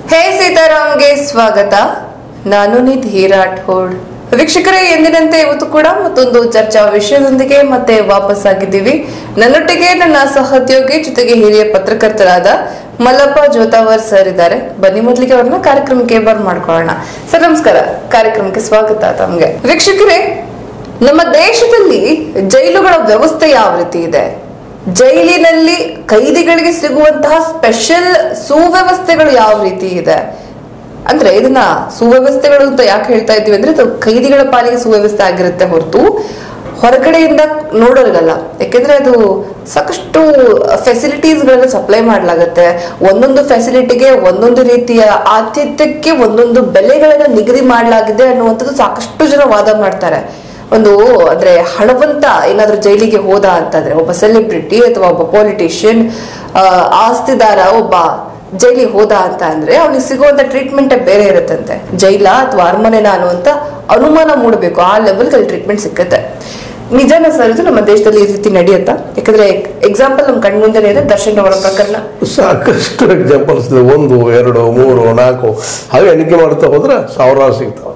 ಹೇ ಸೀತಾರಾಮ್ಗೆ ಸ್ವಾಗತ ನಾನು ನಿಧಿ ರಾಠೋಡ್ ವೀಕ್ಷಕರೇ ಎಂದಿನಂತೆ ಇವತ್ತು ಕೂಡ ಮತ್ತೊಂದು ಚರ್ಚಾ ವಿಷಯದೊಂದಿಗೆ ಮತ್ತೆ ವಾಪಸ್ ಆಗಿದ್ದೀವಿ ನನ್ನೊಟ್ಟಿಗೆ ನನ್ನ ಸಹೋದ್ಯೋಗಿ ಜೊತೆಗೆ ಹಿರಿಯ ಪತ್ರಕರ್ತರಾದ ಮಲ್ಲಪ್ಪ ಜೋತಾವರ್ ಸರ್ ಇದ್ದಾರೆ ಬನ್ನಿ ಮೊದಲಿಗೆ ಅವ್ರನ್ನ ಕಾರ್ಯಕ್ರಮಕ್ಕೆ ಬರ್ ಮಾಡ್ಕೊಳ್ಳೋಣ ಸರ್ ನಮಸ್ಕಾರ ಕಾರ್ಯಕ್ರಮಕ್ಕೆ ಸ್ವಾಗತ ತಮ್ಗೆ ವೀಕ್ಷಕರೇ ನಮ್ಮ ದೇಶದಲ್ಲಿ ಜೈಲುಗಳ ವ್ಯವಸ್ಥೆ ಯಾವ ರೀತಿ ಇದೆ ಜೈಲಿನಲ್ಲಿ ಕೈದಿಗಳಿಗೆ ಸಿಗುವಂತಹ ಸ್ಪೆಷಲ್ ಸುವ್ಯವಸ್ಥೆಗಳು ಯಾವ ರೀತಿ ಇದೆ ಅಂದ್ರೆ ಇದನ್ನ ಸುವ್ಯವಸ್ಥೆಗಳು ಅಂತ ಯಾಕೆ ಹೇಳ್ತಾ ಇದ್ದೀವಿ ಅಂದ್ರೆ ಇದು ಕೈದಿಗಳ ಪಾಲಿಗೆ ಸುವ್ಯವಸ್ಥೆ ಆಗಿರುತ್ತೆ ಹೊರತು ಹೊರಗಡೆಯಿಂದ ನೋಡೋರಿಗಲ್ಲ ಯಾಕೆಂದ್ರೆ ಅದು ಸಾಕಷ್ಟು ಫೆಸಿಲಿಟೀಸ್ ಗಳನ್ನ ಸಪ್ಲೈ ಮಾಡ್ಲಾಗತ್ತೆ ಒಂದೊಂದು ಫೆಸಿಲಿಟಿಗೆ ಒಂದೊಂದು ರೀತಿಯ ಆತಿಥ್ಯಕ್ಕೆ ಒಂದೊಂದು ಬೆಲೆಗಳನ್ನ ನಿಗದಿ ಮಾಡಲಾಗಿದೆ ಅನ್ನುವಂಥದ್ದು ಸಾಕಷ್ಟು ಜನ ವಾದ ಮಾಡ್ತಾರೆ ಒಂದು ಅಂದ್ರೆ ಹಣವಂತ ಏನಾದ್ರೂ ಜೈಲಿಗೆ ಹೋದ ಅಂತಂದ್ರೆ ಒಬ್ಬ ಸೆಲೆಬ್ರಿಟಿ ಅಥವಾ ಒಬ್ಬ ಪೊಲಿಟಿಷಿಯನ್ ಆಸ್ತಿದಾರ ಒಬ್ಬ ಜೈಲಿಗೆ ಹೋದ ಅಂತ ಅಂದ್ರೆ ಅವನಿಗೆ ಸಿಗುವಂತ ಟ್ರೀಟ್ಮೆಂಟ್ ಬೇರೆ ಇರುತ್ತಂತೆ ಜೈಲ ಅಥವಾ ಅರಮನೆನ ಅನ್ನುವಂತ ಅನುಮಾನ ಮೂಡಬೇಕು ಆ ಲೆವೆಲ್ ಅಲ್ಲಿ ಟ್ರೀಟ್ಮೆಂಟ್ ಸಿಕ್ಕತ್ತೆ ನಿಜಾನ ಸರ್ ಇದು ನಮ್ಮ ದೇಶದಲ್ಲಿ ಈ ರೀತಿ ನಡೆಯುತ್ತಾ ಯಾಕಂದ್ರೆ ಎಕ್ಸಾಂಪಲ್ ನಮ್ ಕಣ್ಮುಂದೆನೇ ಇದೆ ದರ್ಶನ್ ಅವರ ಪ್ರಕರಣ ಸಾಕಷ್ಟು ಎಕ್ಸಾಂಪಲ್ಸ್ ಇದೆ ಒಂದು ಎರಡು ಮೂರು ನಾಲ್ಕು ಹಾಗೆ ಎಣಿಕೆ ಮಾಡ್ತಾ ಹೋದ್ರೆ ಸಾವಿರಾರು ಸಿಗ್ತಾವೆ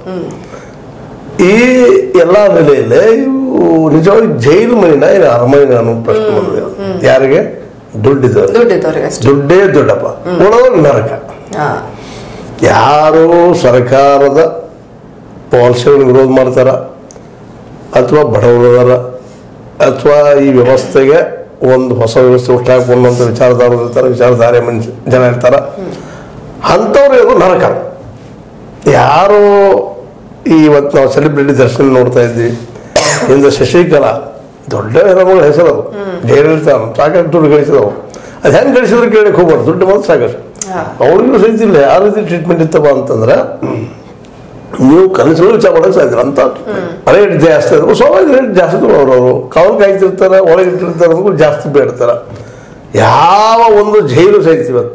ಈ ಎಲ್ಲ ನೆಲೆಯಲ್ಲಿ ಇವು ನಿಜವಾಗಿ ಜೈಲು ಮನಿನ ಏನು ಅರಮನೆನ ಅನ್ನೋ ಪ್ರಶ್ನೆ ಬಂದಿದೆ ಯಾರಿಗೆ ದುಡ್ಡಿದ್ದವ್ರು ದುಡ್ಡಿದ್ದವ್ರಿಗೆ ಅಷ್ಟೇ ದುಡ್ಡೇ ದೊಡ್ಡಪ್ಪ ಉಳೋರು ನರಕ ಹಾ. ಯಾರು ಸರ್ಕಾರದ ಪಾಲಿಸಿಗಳು ವಿರೋಧ ಮಾಡ್ತಾರ ಅಥವಾ ಬಡವರದಾರ ಅಥವಾ ಈ ವ್ಯವಸ್ಥೆಗೆ ಒಂದು ಹೊಸ ವ್ಯವಸ್ಥೆ ಹುಟ್ಟಾಕೊಂಡಂತ ವಿಚಾರಧಾರರು ಇರ್ತಾರೆ ವಿಚಾರಧಾರೆ ಮನುಷ್ಯ ಜನ ಇರ್ತಾರ ಅಂಥವ್ರು ಇದು ನರಕ ಯಾರು ಈ ಇವತ್ತು ನಾವು ಸೆಲೆಬ್ರಿಟಿ ದರ್ಶನ ನೋಡ್ತಾ ಇದ್ವಿ ಇಂದ ಶಶಿಕಲಾ ದೊಡ್ಡ ಹೆಸರುಗಳ ಹೆಸರು ಅದು ಜಯಲಲಿತಾ ಸಾಕಷ್ಟು ದುಡ್ಡು ಗಳಿಸಿದವು ಅದು ಹೆಂಗೆ ಗಳಿಸಿದ್ರು ಕೇಳಕ್ಕೆ ಹೋಗ್ಬಾರ್ದು ದುಡ್ಡು ಮಾತ್ರ ಸಾಕಷ್ಟು ಹಾ. ಅವ್ರಿಗೂ ಸಹಿತ ಇಲ್ಲ ಯಾವ ರೀತಿ ಟ್ರೀಟ್ಮೆಂಟ್ ಇತ್ತಪ್ಪ ಅಂತಂದ್ರೆ ನೀವು ಕನಸಲ್ಲಿ ವಿಚಾರ ಮಾಡಕ್ಕೆ ಸಾಧ್ಯ ಇಲ್ಲ. ಅಂತ ರೇಟ್ ಜಾಸ್ತಿ ಆದ್ರು ಸ್ವಾಭಾವಿಕ ರೇಟ್ ಜಾಸ್ತಿ ಅವರು ಅವರು ಕಾವಲು ಕಾಯ್ತಿರ್ತಾರೆ ಒಳಗೆ ಇಟ್ಟಿರ್ತಾರೆ ಅಂದ್ರೂ ಜಾಸ್ತಿ ಬೇಡ್ತಾರೆ ಯಾವ ಒಂದು ಜೈಲು ಸಹಿತ ಇವತ್ತ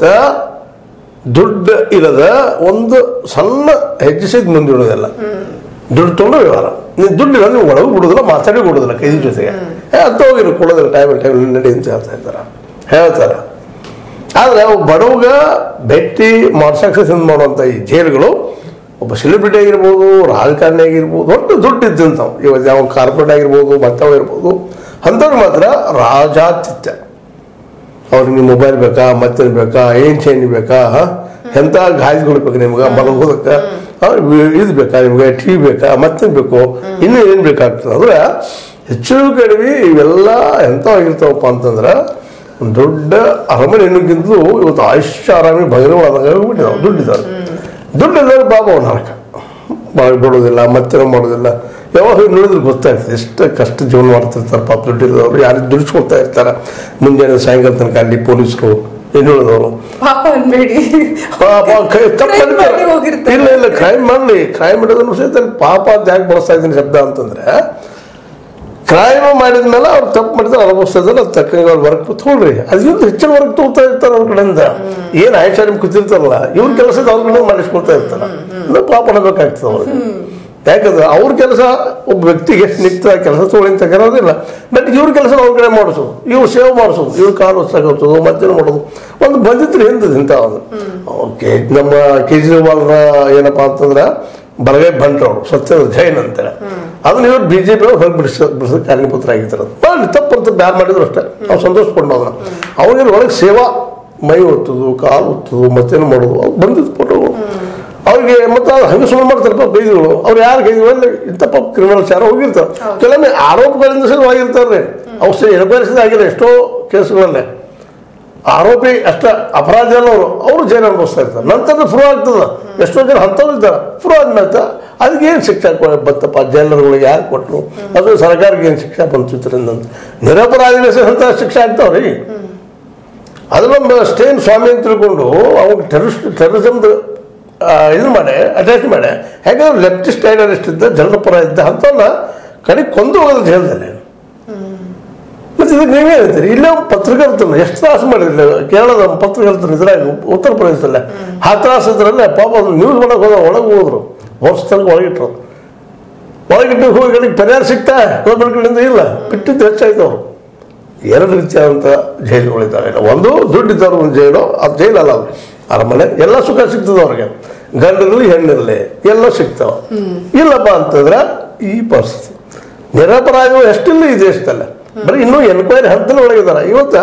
ದುಡ್ಡು ಇಲ್ಲದ ಒಂದು ಸಣ್ಣ ಹೆಜ್ಜೆ ಸಹಿತ ಮುಂದಿಡೋದಿಲ್ಲ ದುಡ್ಡು ತೊಗೊಂಡು ವ್ಯವಹಾರ ನೀವು ದುಡ್ಡು ಇಲ್ಲ ನೀವು ಒಳಗೆ ಬಿಡೋದಿಲ್ಲ ಮಾತಾಡಿ ಕೊಡೋದಿಲ್ಲ ಕೈದಿ ಜೊತೆಗೆ ಏ ಅಂತ ಹೋಗಿರು ಕೊಡೋದಿಲ್ಲ ಟೈಮ್ ಟೈಮ್ ನಡಿ ಅಂತ ಹೇಳ್ತಾ ಇದ್ದಾರೆ ಹೇಳ್ತಾರೆ ಆದರೆ ಅವು ಬಡವಗ ಭೇಟಿ ಮಾಡ್ಸಕ್ಕೆ ಸಿಂದ ಮಾಡುವಂಥ ಈ ಜೈಲುಗಳು ಒಬ್ಬ ಸೆಲೆಬ್ರಿಟಿ ಆಗಿರ್ಬೋದು ರಾಜಕಾರಣಿ ಆಗಿರ್ಬೋದು ಒಟ್ಟು ದುಡ್ಡು ಇದ್ದಂಥವು ಇವತ್ತು ಯಾವ ಕಾರ್ಪೊರೇಟ್ ಆಗಿರ್ಬೋದು ಮತ್ತವ ಇರ್ಬೋದು ಅಂಥವ್ರು ಮಾತ್ರ ರಾಜಾತಿಥ್ಯ ಅವ್ರಿಗೆ ಮೊಬೈಲ್ ಬೇಕಾ ಮತ್ತೇನು ಬೇಕಾ ಏನ್ ಚೈನ್ ಬೇಕಾ ಹ? ಎಂಥ ಗಾಜುಗಳು ಬೇಕು ನಿಮ್ಗೆ ಮಲಗೋದಕ್ಕೆ ಇದು ಬೇಕಾ ನಿಮ್ಗೆ ಟಿ ವಿ ಬೇಕಾ ಮತ್ತೇನು ಬೇಕು ಇನ್ನೂ ಏನು ಬೇಕಾಗ್ತದೆ ಅಂದ್ರೆ ಹೆಚ್ಚು ಕಡಿಮೆ ಇವೆಲ್ಲ ಎಂಥವಾಗಿರ್ತಾವಪ್ಪ ಅಂತಂದ್ರೆ ಒಂದ್ ದೊಡ್ಡ ಅರಮನೆ ಎನ್ನುಕ್ಕಿಂತಲೂ ಇವತ್ತು ಆಯುಷ್ಯ ಆರಾಮಿ ಭೈರವಾದಾಗ ಹೋಗ್ಬಿಟ್ಟಿದ್ದಾವೆ ದುಡ್ಡಿದ್ದಾರೆ ದುಡ್ಡಿದ್ದಾರೆ ಬಾಬಾ ಅವ್ನು ನರಕ ಬಾಳ್ ಬಿಡೋದಿಲ್ಲ ಮತ್ತೇನೋ ಮಾಡೋದಿಲ್ಲ ಯಾವಾಗ ನೋಡಿದ್ರೆ ಗೊತ್ತಾಗ್ತದೆ ಎಷ್ಟು ಕಷ್ಟ ಜೀವನ ಮಾಡ್ತಿರ್ತಾರೆ ಪಾಪ ದುಡ್ಡಿರೋರು ಯಾರು ದುಡಿಸ್ಕೊಳ್ತಾ ಇರ್ತಾರೆ ಮುಂಜಾನೆ ಸಾಯಂಕಾಲ ತನಕ ಅಲ್ಲಿ ಪೊಲೀಸರು ಇನ್ನುಳಿದವರು ಪಾಪ ಅನ್ಬೇಡಿ ಪಾಪ ಕೈ- ತಪ್ಪು Crime ಮಾಡಿದ್ದಾರೆ. ಮಾಡಿ ಹೋಗಿರ್ತಾರೆ. ಇಲ್ಲ ಇಲ್ಲ ಕ್ರೈಮ್ ಮಾಡಲಿ ಕ್ರೈಮ್ ಮಾಡೋದನ್ನು ಸಹಿತ ಅಲ್ಲಿ ಪಾಪ ಅಂತ ಯಾಕೆ ಬಳಸ್ತಾ ಇದ್ದೀನಿ ಶಬ್ದ ಅಂತಂದ್ರೆ ಕ್ರೈಮ್ ಮಾಡಿದ ಮೇಲೆ ಅವ್ರು ತಪ್ಪು ಮಾಡಿದ್ರೆ ಅನುಭವಿಸ್ತಾ ಇದ್ದಾರೆ ಅದು ತಕ್ಕಂಗೆ ಅವ್ರು ವರ್ಕ್ ತಗೊಳ್ರಿ ಅದಕ್ಕಿಂತ ಹೆಚ್ಚಿನ ವರ್ಕ್ ತಗೋತಾ ಇರ್ತಾರೆ ಅವ್ರ ಕಡೆಯಿಂದ ಏನು ಆಯ್ಷ ನಿಮ್ಗೆ ಕೂತಿರ್ತಾರಲ್ಲ ಇವ್ರ ಕೆಲಸದ ಅವ್ರ ಕಡೆ ಮಾಡಿಸ್ಕೊಳ್ತಾ ಇರ್ತಾರೆ ಇನ್ನು ಪಾಪ ಅನ್ನಬೇಕಾಗ್ತದೆ ಅವ್ರಿಗೆ ಯಾಕಂದ್ರೆ ಅವ್ರ ಕೆಲಸ ಒಬ್ಬ ವ್ಯಕ್ತಿಗೆ ಎಷ್ಟು ನಿಕ್ತ ಕೆಲಸ ತಗೊಳ್ಳಿ ಅಂತ ಕರೋದಿಲ್ಲ ಬಟ್ ಇವ್ರ ಕೆಲಸ ಅವ್ರ ಕಡೆ ಮಾಡಿಸೋದು ಇವ್ರು ಸೇವ್ ಮಾಡಿಸೋದು ಇವ್ರು ಕಾಲು ಹೊಸಾಗೋದು ಮತ್ತೇನು ಮಾಡೋದು ಒಂದು ಬಂದಿತ್ತು ಹಿಂದದ ಇಂಥ ಒಂದು ಓಕೆ ನಮ್ಮ ಕೇಜ್ರಿವಾಲ್ನ ಏನಪ್ಪಾ ಅಂತಂದ್ರೆ ಬಲಗೈ ಬಂಟ್ರವ್ರು ಸತ್ಯದ ಜೈನ್ ಅಂತೇಳಿ ಅದನ್ನ ಇವ್ರು ಬಿಜೆಪಿ ಅವ್ರು ಹೊರಗೆ ಬಿಡಿಸ ಬಿಡಿಸೋದು ಕಾರಣೀಭೂತರಾಗಿದ್ದಾರೆ ಅದು ಮಾಡಿ ತಪ್ಪು ಅಂತ ಬ್ಯಾನ್ ಮಾಡಿದ್ರು ಅಷ್ಟೇ ನಾವು ಸಂತೋಷ ಪಡೋಣ ಅದನ್ನ ಅವ್ರಿಗೆ ಒಳಗೆ ಸೇವಾ ಮೈ ಒತ್ತುದು ಕಾಲು ಒತ್ತುದು ಮತ್ತೇನು ಮಾಡೋದು ಅವ್ರು ಬಂದಿದ್ದು ಫೋಟೋಗಳು ಅವ್ರಿಗೆ ಮತ್ತೆ ಅವ್ರು ಹಂಗೆ ಸುಮ್ಮನೆ ಮಾಡ್ತಾರಪ್ಪ ಬೈದಿಗಳು ಅವ್ರು ಯಾರು ಕೈದಿಗಳು ಅಂದ್ರೆ ಇಂಥ ಪಾಪ ಕ್ರಿಮಿನಲ್ಸ್ ಯಾರೋ ಹೋಗಿರ್ತಾರೆ ಕೆಲವೊಮ್ಮೆ ಆರೋಪಗಳಿಂದ ಸಹ ಆಗಿರ್ತಾರೆ ಅವ್ರು ಸಹ ಎಡಬರಿಸಿದ ಆಗಿಲ್ಲ ಎಷ್ಟೋ ಕೇಸುಗಳಲ್ಲೇ ಆರೋಪಿ ಅಷ್ಟ ಅಪರಾಧ ಅಲ್ಲ ಅವರು ಅವರು ಜೈಲು ಅನುಭವಿಸ್ತಾ ಇರ್ತಾರೆ ನಂತರ ಫ್ರೂ ಆಗ್ತದ ಎಷ್ಟೋ ಜನ ಅಂಥವ್ರು ಇದ್ದಾರೆ ಫ್ರೂ ಆದ್ಮೇಲೆ ಅದಕ್ಕೆ ಏನು ಶಿಕ್ಷೆ ಕೊ- ಬತ್ತಪ್ಪ ಜೈಲರ್ಗಳಿಗೆ ಯಾರು ಕೊಟ್ಟರು ಅದು ಸರ್ಕಾರಕ್ಕೆ ಏನು ಶಿಕ್ಷೆ ಬಂತು ಇದರಿಂದ ಅಂತ ನಿರಪರಾಧಿಗಳ ಸಹ ಅಂತ ಶಿಕ್ಷೆ ಆಗ್ತಾವ್ರಿ ಅದನ್ನೊಂದು ಸ್ಟೇನ್ ಸ್ವಾಮಿ ಅಂತ ತಿಳ್ಕೊಂಡು ಅವಾಗ ಟೆರರಿಸ್ಟ್ ಟೆರರಿಸಮ್ದು ಇದು ಮಾಡಿ ಅಟ್ಯಾಚ್ ಮಾಡಿ ಯಾಕಂದ್ರೆ ಲೆಫ್ಟಿಸ್ಟ್ ಐಡಲಿಸ್ಟ್ ಇದ್ದ ಜನರ ಪರ ಇದ್ದ ಅಂಥವನ್ನ ಕಡೆಗೆ ಕೊಂದು ಹೋಗೋದು ಜೈಲದಲ್ಲಿ ಮತ್ತೆ ಇದಕ್ಕೆ ನೀವೇ ಹೇಳ್ತೀರಿ ಇಲ್ಲೇ ಒಬ್ಬ ಪತ್ರಕರ್ತನ ಎಷ್ಟು ತ್ರಾಸು ಮಾಡಿದ್ರಿ ಕೇರಳದ ಒಬ್ಬ ಪತ್ರಕರ್ತನ ಇದ್ರಾಗ ಉತ್ತರ ಪ್ರದೇಶದಲ್ಲೇ ಆ ತ್ರಾಸ ಇದ್ರಲ್ಲೇ ಪಾಪ ಅದು ನ್ಯೂಸ್ ಮಾಡಕ್ ಹೋದ ಒಳಗೆ ಹೋದ್ರು ವರ್ಷ ಒಳಗಿಟ್ರು ಒಳಗಿಟ್ಟು ಹೋಗಿ ಕಡೆಗೆ ಪರಿಹಾರ ಸಿಗ್ತಾ ಗೌರ್ಮೆಂಟ್ ಕಡೆಯಿಂದ ಇಲ್ಲ ಬಿಟ್ಟಿದ್ದು ಹೆಚ್ಚಾಯ್ತು ಅವರು ಎರಡು ರೀತಿಯಾದಂಥ ಜೈಲುಗಳಿದ್ದಾವೆ ಒಂದು ದುಡ್ಡಿದ್ದವ್ರ ಒಂದು ಜೈಲು ಅದು ಜೈಲು ಅಲ್ಲ ಅದು ಅರಮನೆ ಎಲ್ಲ ಸುಖ ಸಿಗ್ತದೆ ಅವ್ರಿಗೆ ಗಂಡಿರಲಿ ಹೆಣ್ಣಿರಲಿ ಎಲ್ಲ ಸಿಗ್ತಾವ ಇಲ್ಲಪ್ಪ ಅಂತಂದ್ರೆ ಈ ಪರಿಸ್ಥಿತಿ ನಿರಪರಾಧಿಗಳು ಎಷ್ಟಿಲ್ಲ ಈ ದೇಶದಲ್ಲಿ ಬರೀ ಇನ್ನೂ ಎನ್ಕ್ವೈರಿ ಹಂತದಲ್ಲಿ ಒಳಗಿದ್ದಾರೆ ಇವತ್ತು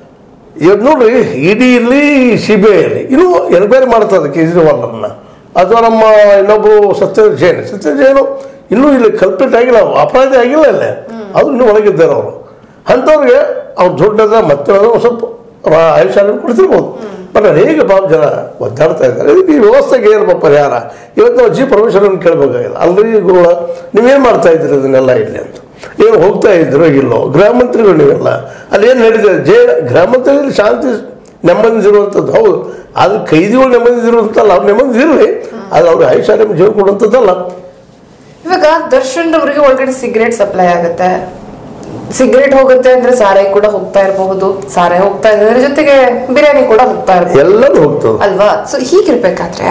ಇವತ್ತು ನೋಡ್ರಿ ಇಡಿ ಇರಲಿ ಸಿ ಬಿ ಐ ಇರಲಿ ಇನ್ನೂ ಎನ್ಕ್ವೈರಿ ಮಾಡ್ತದೆ ಕೇಜ್ರಿವಾಲ್ರನ್ನ ಅಥವಾ ನಮ್ಮ ಇನ್ನೊಬ್ಬರು ಸತ್ಯ ಜೈನ್ ಸತ್ಯ ಜೈನು ಇನ್ನೂ ಇಲ್ಲಿ ಕಲ್ಪಿಟ್ ಆಗಿಲ್ಲ ಅವ್ರು, ಅಪರಾಧಿ ಆಗಿಲ್ಲ ಅಲ್ಲೇ ಅದು ಇನ್ನೂ ಒಳಗಿದ್ದಾರೆ ಅವರು ಅಂಥವ್ರಿಗೆ ಅವ್ರು ದೊಡ್ಡದ ಮತ್ತೆ ಒಂದ್ ಸ್ವಲ್ಪ ರಾ- ಆಯುಷ್ಯ ಕೊಡ್ತಿರ್ಬೋದು ಬಟ್ ಹೇಗೆ ಭಾಳ ಜನ ಒದ್ದಾಡ್ತಾ ಇದ್ದಾರೆ ಇದಕ್ಕೆ ಈ ವ್ಯವಸ್ಥೆಗೆ ಏನಪ್ಪ ಪರಿಹಾರ ಇವತ್ತು ನಾವು ಜಿ ಪರಮೇಶ್ವರನ್ ಕೇಳಬೇಕಾಗಿಲ್ಲ ಅಲ್ರಿ ಗುರುಳ ನೀವೇನು ಮಾಡ್ತಾ ಇದ್ದೀರಿ ಇದನ್ನೆಲ್ಲ ಇಲ್ಲಿ ಅಂತ ಏನು ಹೋಗ್ತಾ ಇದ್ರು ಇಲ್ಲೋ ಗೃಹ ಮಂತ್ರಿಗಳು ನೀವೆಲ್ಲ ಅಲ್ಲಿ ಏನು ನಡೀತದೆ ಜೈಲ ಗೃಹ ಮಂತ್ರಿಯಲ್ಲಿ ಶಾಂತಿ ನೆಮ್ಮದಿರುವಂಥದ್ದು ಹೌದು ಅದು ಕೈದಿಗಳು ನೆಮ್ಮದಿರುವಂತಲ್ಲ ಅವ್ರು ನೆಮ್ಮದಿ ಇರಲಿ ಅದು ಅವ್ರಿಗೆ ಐಶ್ವರ್ಯ ಜೀವ ಕೊಡುವಂಥದ್ದಲ್ಲ ಇವಾಗ ದರ್ಶನ್ ಅವರಿಗೆ ಒಳಗಡೆ ಸಿಗರೇಟ್ ಸಪ್ಲೈ ಆಗುತ್ತೆ ಸಿಗರೇಟ್ ಹೋಗುತ್ತೆ ಅಂದ್ರೆ ಸಾರಾಯಿ ಕೂಡ ಹೋಗ್ತಾ ಇರಬಹುದು ಸಾರಾಯಿ ಹೋಗ್ತಾ ಇದೆ ಅದ್ರ ಜೊತೆಗೆ ಬಿರಿಯಾನಿ ಕೂಡ ಹೋಗ್ತಾ ಇರಬಹುದು ಎಲ್ಲರೂ ಹೋಗ್ತದೆ ಅಲ್ವಾ ಸೊ ಹೀಗಿರ್ಬೇಕಾದ್ರೆ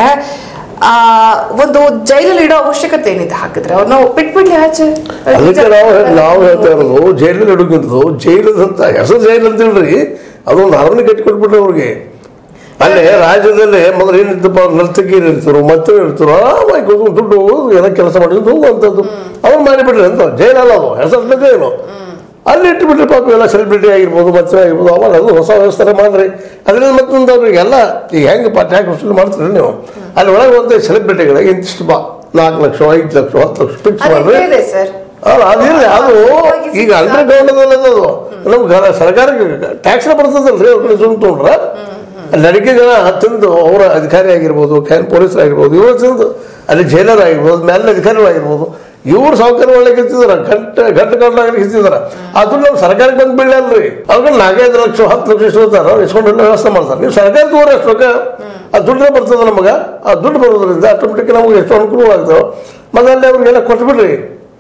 ಆ ಒಂದು ಜೈಲಲ್ಲಿ ಇಡೋ ಅವಶ್ಯಕತೆ ಏನಿದೆ ಹಾಕಿದ್ರೆ ಅವ್ರನ್ನ ಬಿಟ್ಬಿಡ್ಲಿ ಆಚೆ ಅದಕ್ಕೆ ನಾವು ನಾವು ಹೇಳ್ತಾ ಇರೋದು ಜೈಲಲ್ಲಿ ಹುಡುಗಿದ್ದು ಜೈಲದಂತ ಹೆಸರು ಜೈಲು ಅಂತ ಹೇಳ್ರಿ ಅದೊಂದು ಅರಮನೆ ಕಟ್ಟಿಕೊಟ್ಬಿಟ್ರೆ ಅವ್ರಿಗೆ ಅಲ್ಲೇ ರಾಜ್ಯದಲ್ಲಿ ಮೊದಲು ಏನಿದ್ದಪ್ಪ ನರ್ತಕಿಯರು ಇರ್ತಾರೆ ಮತ್ತೆ ಇರ್ತಾರೆ ಆರಾಮಾಗಿ ಕೂತ್ಕೊಂಡು ದುಡ್ಡು ಏನೋ ಕೆಲಸ ಮಾಡಿದ್ದು ಹೋಗುವಂಥದ್ದು ಅವ್ರು ಮಾಡಿಬಿಟ್ರಿ ಅಂತ ಜೈಲಲ್ಲ ಅದು ಹೆಸರು ಜೈಲು ಅಲ್ಲಿ ಇಟ್ಟುಬಿಟ್ರೆ ಪಾಪ ಎಲ್ಲ ಸೆಲೆಬ್ರಿಟಿ ಆಗಿರ್ಬೋದು ಮತ್ತೆ ಆಗಿರ್ಬೋದು ಅವಾಗ ಅದು ಹೊಸ ವ್ಯವಸ್ಥೆ ಮಾಡ್ರಿ ಅದರಿಂದ ಮತ್ತೊಂದು ಅವ್ರಿಗೆಲ್ಲ ಈಗ ಹೆಂಗೆ ಪಾಠ ಯಾಕೆ ವಸೂಲಿ ಮಾಡ್ತೀರಿ ನೀವು ಅಲ್ಲಿ ಒಳಗೆ ಒಂದು ಸೆಲೆಬ್ರಿಟಿಗಳಿಗೆ ಇಂತಿಷ್ಟು ಬಾ ನಾಲ್ಕು ಲಕ್ಷ ಐದು ಲಕ್ಷ ಹತ್ತು ಲಕ್ಷ ಫಿಕ್ಸ್ ಮಾಡ್ರಿ ಅದೇ ಇದೆ ಸರ್ ಅಲ್ಲ ಅದಿರಲಿ ಅದು ಈಗ ಅಂಡರ್ ಗ್ರೌಂಡ್ ಅದು ನಮ್ಗೆ ಗ- ಸರ್ಕಾರಕ್ಕೆ ಟ್ಯಾಕ್ಸ್ ಬರ್ತದಲ್ರಿ ಅವ್ರ ಕಡೆ ಸುಮ್ ತೊಗೊಂಡ್ರ ಅಲ್ಲಿ ಅಡಿಕೆ ಜನ ತಿಂದು ಅವರ ಅಧಿಕಾರಿ ಆಗಿರ್ಬೋದು ಕ್ಯಾನ್ ಪೊಲೀಸರು ಆಗಿರ್ಬೋದು ಇವರು ತಿಂದು ಅಲ್ಲಿ ಜೈಲರ್ ಆಗಿರ್ಬೋದು ಮೇಲೆ ಅಧಿಕಾರಿಗಳಾಗಿರ್ಬೋದು ಇವ್ರು ಸೌಕರ್ಯ ಒಳಗೆ ಇರ್ತಿದಾರ ಗಂಟ ಗಂಟೆ ಗಂಟೆ ಇರ್ತಿದಾರ ಅದು ನಾವು ಸರ್ಕಾರಕ್ಕೆ ಬಂದು ಬೀಳಲ್ರಿ ಅವ್ರಿಗೆ ನಾಲ್ಕೈದು ಲಕ್ಷ ಹತ್ತು ಲಕ್ಷ ಇಸ್ಕೊತಾರ ಅವ್ರು ಇಸ್ಕೊಂಡೆಲ್ಲ ವ್ಯವಸ್ಥೆ ಮಾಡ್ತಾರೆ ನೀವು ಸರ್ಕಾರ ತಗೋರಿ ಅಷ್ಟು ರೊಕ್ಕ ಆ ದುಡ್ಡೇ ಬರ್ತದೆ ನಮಗೆ ಆ ದುಡ್ಡು ಬರೋದ್ರಿಂದ ಆಟೋಮೆಟಿಕ್ ನಮಗೆ ಎಷ್ಟು ಅನುಕೂಲ ಆಗ್ತಾವೆ ಮತ್ತೆ ಅಲ್ಲಿ ಅವ್ರಿಗೆಲ್ಲ ಕೊಟ್ಬಿಡ್ರಿ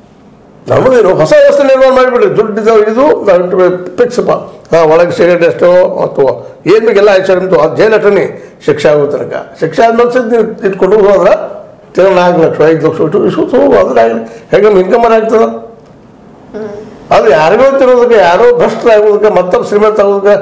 ನಮಗೇನು ಹೊಸ ವ್ಯವಸ್ಥೆ ನಿರ್ಮಾಣ ಮಾಡಿಬಿಡ್ರಿ ದುಡ್ಡಿದ ಇದು ಫಿಕ್ಸಪ್ಪ ಹಾಂ ಒಳಗೆ ಸಿಗರೇಟ್ ಎಷ್ಟೋ ಅಥವಾ ಏನು ಬೇಕೆಲ್ಲ ಆಯ್ತು ನಿಮ್ದು ಅದು ಜೈಲ್ ಅಟನಿ ಶಿಕ್ಷೆ ಆಗೋ ತನಕ ಶಿಕ್ಷೆ ಆದ್ಮೇಲೆ ಸದ್ ನೀವು ಇಟ್ಕೊಂಡು ಹೋದ್ರೆ ತಿಂಗಳು ನಾಲ್ಕು ಲಕ್ಷ ಐದು ಲಕ್ಷ ಇಟ್ಟು ಇಸ್ಕೊತ ಹೋಗು ಅದ್ರ ಆಗಲಿ ಹೇಗೆ ಇನ್ಕಮ್ ಆಗ್ತದ ಅದು ಯಾರಿಗೋ ತಿರೋದಕ್ಕೆ ಯಾರೋ ಭ್ರಷ್ಟರಾಗೋದಕ್ಕೆ ಮತ್ತೊಬ್ಬ ಶ್ರೀಮಂತ ಆಗೋದಕ್ಕೆ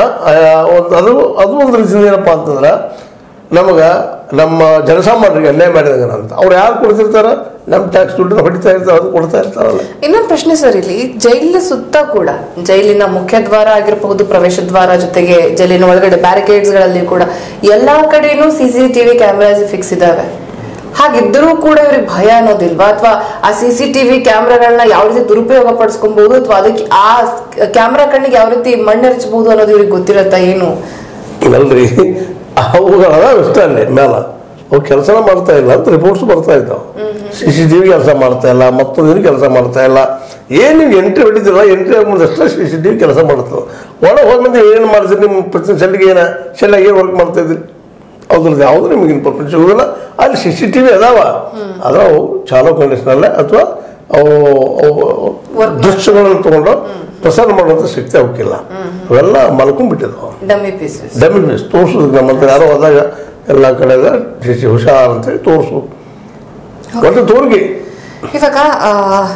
ಒಂದು ಅದು ಅದು ಒಂದು ರೀತಿಯಿಂದ ಏನಪ್ಪ ಅಂತಂದ್ರೆ ನಮಗೆ ನಮ್ಮ ಜನಸಾಮಾನ್ಯರಿಗೆ ಅನ್ಯಾಯ ಮಾಡಿದಾಗ ಅಂತ ಅವ್ರು ಯಾರು ಕೊಡ್ತಿರ್ತಾರ ನಮ್ಮ ಟ್ಯಾಕ್ಸ್ ದುಡ್ಡನ್ನ ಹೊಡಿತಾ ಇರ್ತಾರೆ ಅದು ಕೊಡ್ತಾ ಇರ್ತಾರಲ್ಲ ಇನ್ನೊಂದು ಪ್ರಶ್ನೆ ಸರ್ ಇಲ್ಲಿ ಜೈಲಿನ ಸುತ್ತ ಕೂಡ ಜೈಲಿನ ಮುಖ್ಯ ದ್ವಾರ ಆಗಿರಬಹುದು ಪ್ರವೇಶ ದ್ವಾರ ಜೊತೆಗೆ ಜೈಲಿನ ಒಳಗಡೆ ಬ್ಯಾರಿಕೇಡ್ಸ್ ಗಳಲ್ಲಿ ಕೂಡ ಎಲ್ಲಾ ಕಡೆನೂ ಸಿಸಿಟಿವಿ ಕ್ಯಾಮೆರಾಸ್ ಫಿಕ್ಸ್ ಇದಾವೆ ಹಾಗಿದ್ದರೂ ಕೂಡ ಇವ್ರಿಗೆ ಭಯ ಅನ್ನೋದಿಲ್ವಾ ಅಥವಾ ಆ ಸಿಸಿಟಿವಿ ಕ್ಯಾಮ್ರಾಗಳನ್ನ ಯಾವ ರೀತಿ ದುರುಪಯೋಗ ಪಡಿಸ್ಕೊಬಹುದು ಅಥವಾ ಅದಕ್ಕೆ ಆ ಕ್ಯಾಮ್ರಾ ಕಣ್ಣಿಗೆ ಯಾವ ರೀತಿ ಮಣ್ಣೆರಚಬಹುದು ಅನ್ನೋದು ಇವ್ರಿಗೆ ಗೊತ್ತಿರತ್ತಾ ಏನು ಅಲ್ರಿ ಅವುಗಳ ಇಷ್ಟ ಅಲ್ಲಿ ಮೇಲೆ ಅವು ಕೆಲಸನ ಮಾಡ್ತಾ ಇಲ್ಲ ಅಂತ ರಿಪೋರ್ಟ್ಸ್ ಬರ್ತಾ ಇದ್ದಾವೆ ಸಿ ಸಿ ಟಿ ವಿ ಕೆಲಸ ಮಾಡ್ತಾ ಇಲ್ಲ ಮತ್ತೊಂದು ಕೆಲಸ ಮಾಡ್ತಾ ಇಲ್ಲ ಏನು ನೀವು ಎಂಟ್ರಿ ಹೊಡಿದಿಲ್ಲ ಎಂಟ್ರಿ ಮುಂದಷ್ಟೇ ಸಿ ಸಿ ಟಿ ವಿ ಕೆಲಸ ಮಾಡ್ತವೆ ಒಳಗೆ ಹೋದ್ಮೇಲೆ ಏನು ಮಾಡ್ತೀರಿ ನಿಮ್ಮ ಪ್ರತಿ ಸೆಲ್ಗೆ ಏನ ಸೆಲ್ಲಾಗಿ ಏನು ವರ್ಕ್ ಮಾಡ್ತಾ ಇದ್ರಿ ಅದ್ರದ್ದು ಯಾವುದು ನಿಮಗೆ ಇನ್ಫಾರ್ಮೇಷನ್ ಸಿಗೋದಿಲ್ಲ ಅಲ್ಲಿ ಸಿ ಸಿ ಟಿ ವಿ ಅದಾವ ಅದ್ರ ಅವು ಚಾಲೋ ಕಂಡೀಷನಲ್ಲೇ ಅಥವಾ ಅವು ಅವು ದೃಶ್ಯಗಳನ್ನು ತಗೊಂಡು ಪ್ರಸಾರ ಮಾಡುವಂಥ ಶಕ್ತಿ ಅವಕ್ಕಿಲ್ಲ ಅವೆಲ್ಲ ಮಲ್ಕೊಂಡ್ಬಿಟ್ಟಿದ್ದಾವೆ ಡಮ್ಮಿ ಪೀಸಸ್ ಡಮ್ಮಿ ಪೀಸ್ ತೋರಿಸೋದಕ್ಕೆ ನಮ್ಮ ಹತ್ರ ಯಾರೋ ಹೋದಾಗ ಎಲ್ಲ ಕಡೆ ಶಿಶಿ ಹುಷಾರ್ ಅಂತೇಳಿ ತೋರಿಸು ಒಟ್ಟು ತೋರ್ಗಿ ಇವಾಗ ಆ,